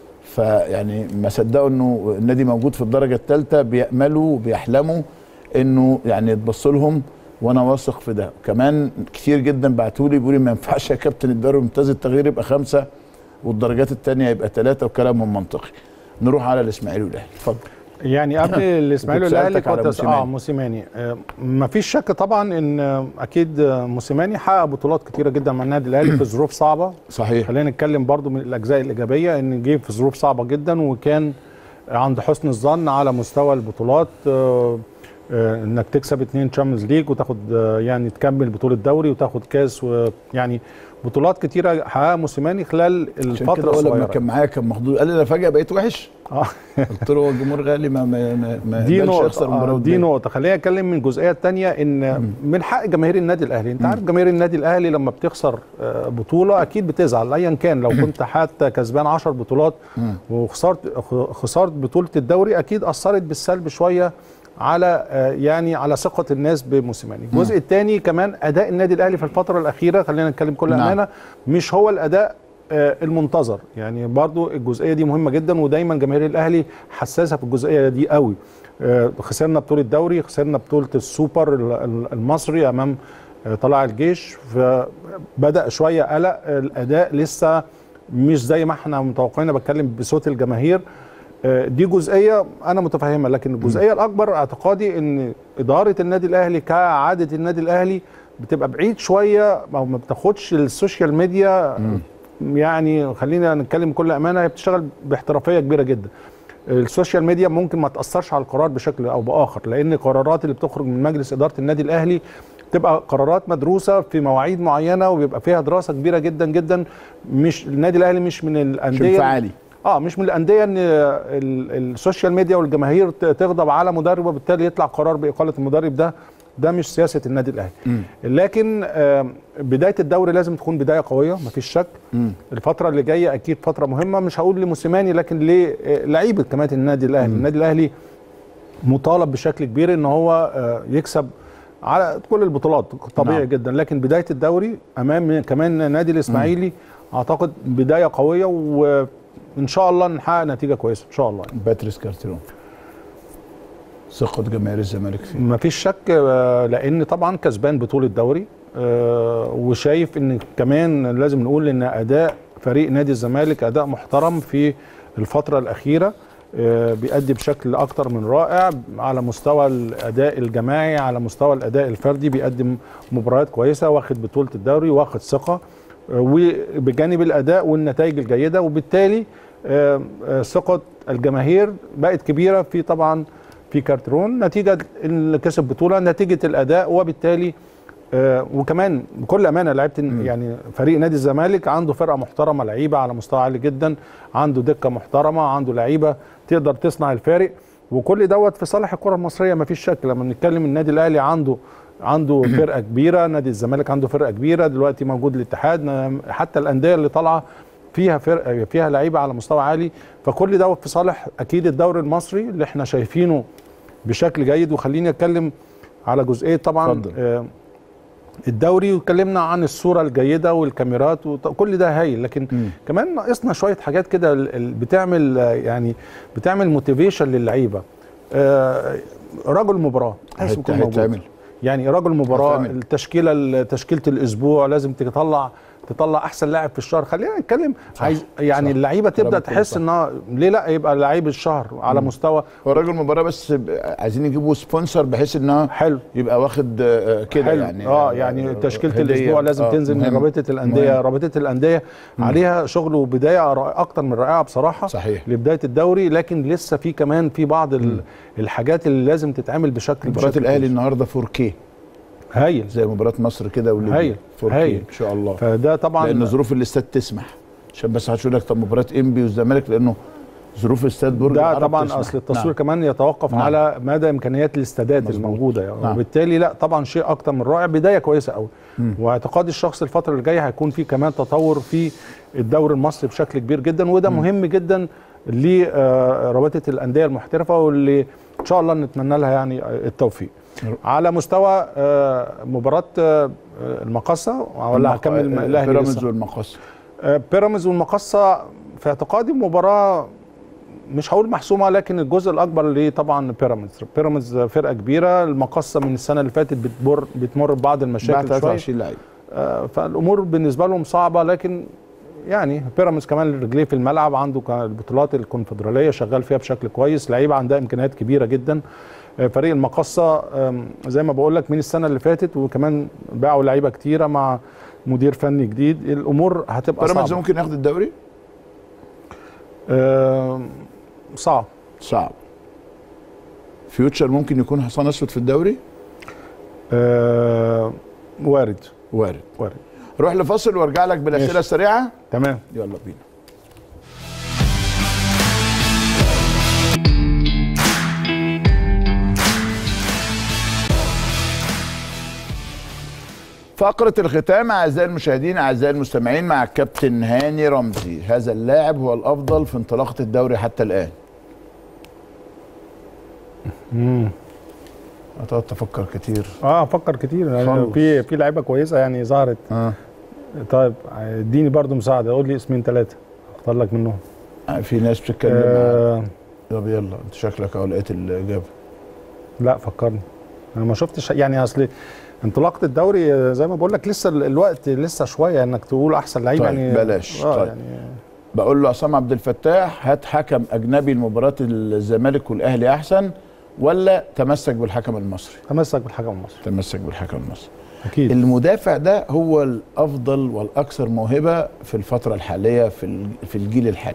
فيعني ما صدقوا انه النادي موجود في الدرجه الثالثه بياملوا وبيحلموا انه يعني يتبص لهم وانا واثق في ده كمان كتير جدا بعتوا لي بيقولوا لي ما ينفعش يا كابتن الدوري الممتاز التغيير يبقى خمسه والدرجات الثانيه يبقى ثلاثه وكلامهم منطقي نروح على الاسماعيلي والاهلي اتفضل يعني قبل الاسماعيلي كنت والاهلي سألتك على كنت موسيماني. اه موسيماني آه ما فيش شك طبعا ان آه، اكيد آه، موسيماني حقق بطولات كتيره جدا مع النادي الاهلي في ظروف صعبه صحيح خلينا نتكلم برضو من الاجزاء الايجابيه ان جه في ظروف صعبه جدا وكان عند حسن الظن على مستوى البطولات آه، آه، انك تكسب اتنين تشامبيونز ليج وتاخد آه، يعني تكمل بطوله دوري وتاخد كاس ويعني بطولات كتيره حققها موسيماني خلال عشان الفتره كده اول لما الصغيره كان معايا كان مخضوض قال لي انا فجاه بقيت وحش آه. قلت له هو الجمهور غالي ما ما ما, ما دي يقبلش يخسر نقطة مباراه آه، دي قدام. نقطة خلينا نتكلم من الجزئية الثانية إن من حق جماهير النادي الأهلي، أنت عارف جماهير النادي الأهلي لما بتخسر آه، بطولة أكيد بتزعل أيا كان لو كنت حتى كسبان 10 بطولات وخسرت خ- خسرت بطولة الدوري أكيد أثرت بالسلب شوية على آه، يعني على ثقة الناس بموسيماني. الجزء الثاني كمان أداء النادي الأهلي في الفترة الأخيرة خلينا نتكلم كل نعم. أمانة مش هو الأداء آه، المنتظر يعني برضو الجزئيه دي مهمه جدا ودايما جماهير الاهلي حساسه في الجزئيه دي قوي آه، خسرنا بطوله دوري خسرنا بطوله السوبر ال- ال- المصري امام آه، طلائع الجيش فبدا شويه قلق الاداء لسه مش زي ما احنا متوقعين أنا بتكلم بصوت الجماهير آه، دي جزئيه انا متفهمها لكن الجزئيه الاكبر اعتقادي ان اداره النادي الاهلي كعاده النادي الاهلي بتبقى بعيد شويه او ما بتاخدش السوشيال ميديا يعني خلينا نتكلم بكل امانه هي بتشتغل باحترافيه كبيره جدا السوشيال ميديا ممكن ما تاثرش على القرار بشكل او باخر لان القرارات اللي بتخرج من مجلس اداره النادي الاهلي تبقى قرارات مدروسه في مواعيد معينه وبيبقى فيها دراسه كبيره جدا جدا مش النادي الاهلي مش من مش الانديه انفعالي اه مش من الانديه ان ال- السوشيال ميديا والجماهير ت- تغضب على مدرب وبالتالي يطلع قرار باقاله المدرب ده ده مش سياسه النادي الاهلي لكن آه، بدايه الدوري لازم تكون بدايه قويه مفيش شك الفتره اللي جايه اكيد فتره مهمه مش هقول لموسيماني لكن للعيبه كمان النادي الاهلي النادي الاهلي مطالب بشكل كبير ان هو آه، يكسب على كل البطولات طبيعي نعم. نعم. جدا لكن بدايه الدوري امام كمان نادي الاسماعيلي اعتقد بدايه قويه وان شاء الله نحقق نتيجه كويسه ان شاء الله باتريس كارتيرون ثقه جماهير الزمالك فيه ما فيش شك آه، لان طبعا كسبان بطوله دوري آه، وشايف ان كمان لازم نقول ان اداء فريق نادي الزمالك اداء محترم في الفتره الاخيره آه، بيأدي بشكل اكتر من رائع على مستوى الاداء الجماعي على مستوى الاداء الفردي بيقدم مباريات كويسه واخد بطوله الدوري واخد ثقه آه، وبجانب الاداء والنتائج الجيده وبالتالي آه، آه، ثقه الجماهير بقت كبيره في طبعا في كارترون نتيجه اللي كسب بطوله نتيجه الاداء وبالتالي آه وكمان بكل امانه لعيبه يعني فريق نادي الزمالك عنده فرقه محترمه لعيبه على مستوى عالي جدا عنده دكه محترمه عنده لعيبه تقدر تصنع الفارق وكل دوت في صالح الكره المصريه ما فيش شك لما بنتكلم النادي الاهلي عنده عنده فرقه كبيره نادي الزمالك عنده فرقه كبيره دلوقتي موجود الاتحاد نا- حتى الانديه اللي طالعه فيها فرقه فيها لعيبه على مستوى عالي فكل دوت في صالح اكيد الدوري المصري اللي احنا شايفينه بشكل جيد وخليني اتكلم على جزئيه طبعا اتفضل. آه الدوري واتكلمنا عن الصوره الجيده والكاميرات وكل ده هايل لكن مم. كمان ناقصنا شويه حاجات كده ال- ال- بتعمل آه، يعني بتعمل موتيفيشن للعيبه آه، رجل مباراه لازم يكون موجود هيتعمل يعني رجل مباراه هتعمل. التشكيله تشكيله الاسبوع لازم تطلع تطلع احسن لاعب في الشهر خلينا نتكلم عايز يعني صح. اللعيبه تبدا كلامك كله تحس صح. انها ليه لا يبقى لعيب الشهر على مستوى هو راجل مباراه بس ب- عايزين يجيبوا سبونسر بحيث انها حلو يبقى واخد آه، كده حلو. يعني اه يعني تشكيله هدية. الاسبوع لازم آه، تنزل من مهم. رابطه الانديه مهم. رابطه الانديه عليها شغل وبدايه رائع- اكتر من رائعه بصراحه صحيح. لبدايه الدوري لكن لسه في كمان في بعض ال- الحاجات اللي لازم تتعمل بشكل مباراه بشكل الاهلي كويس. النهارده 4K هايل زي مباراه مصر كده وليبيا هايل. 4K هايل. ان شاء الله فده طبعا لان ظروف الاستاد تسمح عشان بس هتقول لك طب مباراه انبي والزمالك لانه ظروف استاد برج ده العرب طبعا تسمح. اصل التصوير نعم. كمان يتوقف نعم. على مدى امكانيات الاستادات مظبوط. الموجوده يعني نعم. وبالتالي لا طبعا شيء اكتر من رائع بدايه كويسه قوي واعتقادي الشخص الفتره اللي جايه هيكون في كمان تطور في الدوري المصري بشكل كبير جدا وده مهم جدا لرابطه الانديه المحترفه واللي ان شاء الله نتمنى لها يعني التوفيق على مستوى آه، مباراه آه، المقصه ولا هكمل الاهلي بيراميدز لسه؟ والمقص آه، بيراميدز والمقصه في اعتقادي مباراه مش هقول محسومه لكن الجزء الاكبر ليه طبعا بيراميدز بيراميدز فرقه كبيره المقصه من السنه اللي فاتت بتمر بتمر ببعض بعد المشاكل شويه 23 لعيب آه، فالامور بالنسبه لهم صعبه لكن يعني بيراميدز كمان رجليه في الملعب عنده كان البطولات الكونفدراليه شغال فيها بشكل كويس لعيبه عندها امكانيات كبيره جدا آه، فريق المقصه آم، زي ما بقول لك من السنه اللي فاتت وكمان باعوا لعيبه كتيره مع مدير فني جديد الامور هتبقى بيراميدز صعبه ممكن ياخد الدوري آم، صعب صعب فيوتشر ممكن يكون حصان اسود في الدوري آه، وارد وارد وارد روح لفاصل وارجع لك بالاسئله ماشي. السريعه تمام يلا بينا فقرة الختام أعزائي المشاهدين أعزائي المستمعين مع الكابتن هاني رمزي هذا اللاعب هو الأفضل في انطلاقة الدوري حتى الآن هتقعد تفكر كتير اه افكر كتير يعني خلص. في في لعيبه كويسه يعني ظهرت اه طيب اديني برضو مساعده قول لي اسمين ثلاثه اختار لك منهم في ناس بتتكلم معاك. آه طب يلا انت شكلك اهو لقيت الاجابه لا فكرني انا ما شفتش يعني اصل انطلاقه الدوري آه، زي ما بقول لك لسه ال- الوقت لسه شويه انك تقول احسن لعيب طيب، يعني بلاش. اه طيب. يعني بقول له عصام عبد الفتاح هات حكم اجنبي لمباراه الزمالك والاهلي احسن ولا تمسك بالحكم المصري تمسك بالحكم المصري تمسك بالحكم المصري اكيد المدافع ده هو الافضل والاكثر موهبه في الفتره الحاليه في ال- في الجيل الحالي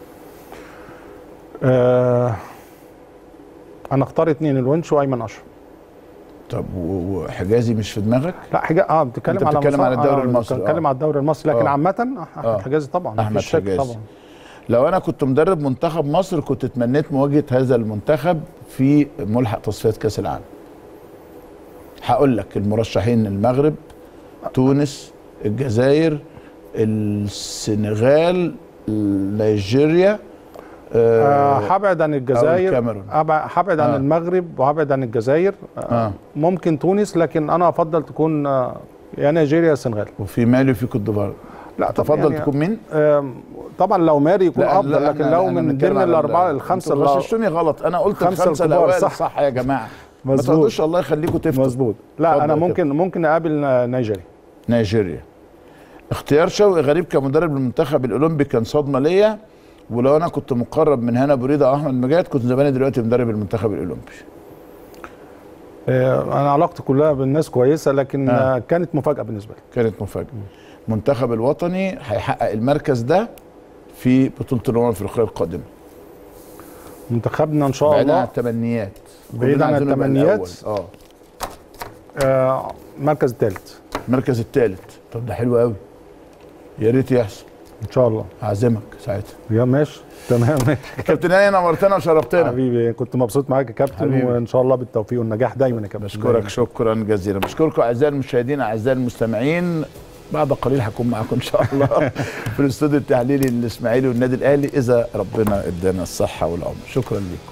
آه انا اختار اتنين الونش وايمن اشرف طب و- وحجازي مش في دماغك لا حاجه اه بتتكلم أنت على بتتكلم مصا- على الدوري آه، المصري، بتتكلم آه. على الدوري المصري لكن آه. عامه احمد آه. حجازي طبعا أحمد مفيش شك حجازي. طبعا لو انا كنت مدرب منتخب مصر كنت تمنيت مواجهه هذا المنتخب في ملحق تصفيات كاس العالم هقول لك المرشحين المغرب تونس الجزائر السنغال نيجيريا آه، آه هبعد عن الجزائر الكاميرون. أبع- هبعد عن آه. المغرب وهبعد عن الجزائر آه. آه. ممكن تونس لكن انا افضل تكون آه، يا نيجيريا يا السنغال وفي مالي وفي كوت ديفوار لا طب تفضل يعني تكون مين؟ آم، طبعا لو ماري يكون افضل لكن أنا- لو أنا من بنتكلم ضمن على الاربعه ال- الخمسه انتوا اللي غششتوني غلط انا قلت خمسة الخمسه الكبار، الاوائل صح. صح. صح يا جماعه ما مظبوط. تقعدوش الله يخليكم تفتوا مظبوط لا اتفضل انا يا ممكن ممكن اقابل آه، نيجيريا نيجيريا اختيار شوقي غريب كمدرب للمنتخب الاولمبي كان صدمه ليا ولو انا كنت مقرب من هنا بريده او احمد مجاهد كنت زماني دلوقتي مدرب المنتخب الاولمبي آه، انا علاقتي كلها بالناس كويسه لكن آه. آه. كانت مفاجاه بالنسبه لي كانت مفاجاه المنتخب الوطني هيحقق المركز ده في بطوله الامم الافريقيه القادمه منتخبنا ان شاء بعيدا عن الله التمنيات بعيد كلنا عن عايزينه يبقى التمنيات. الأول. اه آه، المركز الثالث المركز الثالث طب ده حلو قوي يا ريت يحصل ان شاء الله هعزمك ساعتها يا ماشي تمام ماشي كابتن هاني نورتنا وشرفتنا حبيبي كنت مبسوط معاك يا كابتن حبيبي. وان شاء الله بالتوفيق والنجاح دايما يا كابتن بشكرك شكرا جزيلا بشكركم اعزائي المشاهدين اعزائي المستمعين بعد قليل هكون معاكم ان شاء الله في الاستوديو التحليلي الاسماعيلي والنادي الاهلي اذا ربنا ادانا الصحه والعمر شكرا لكم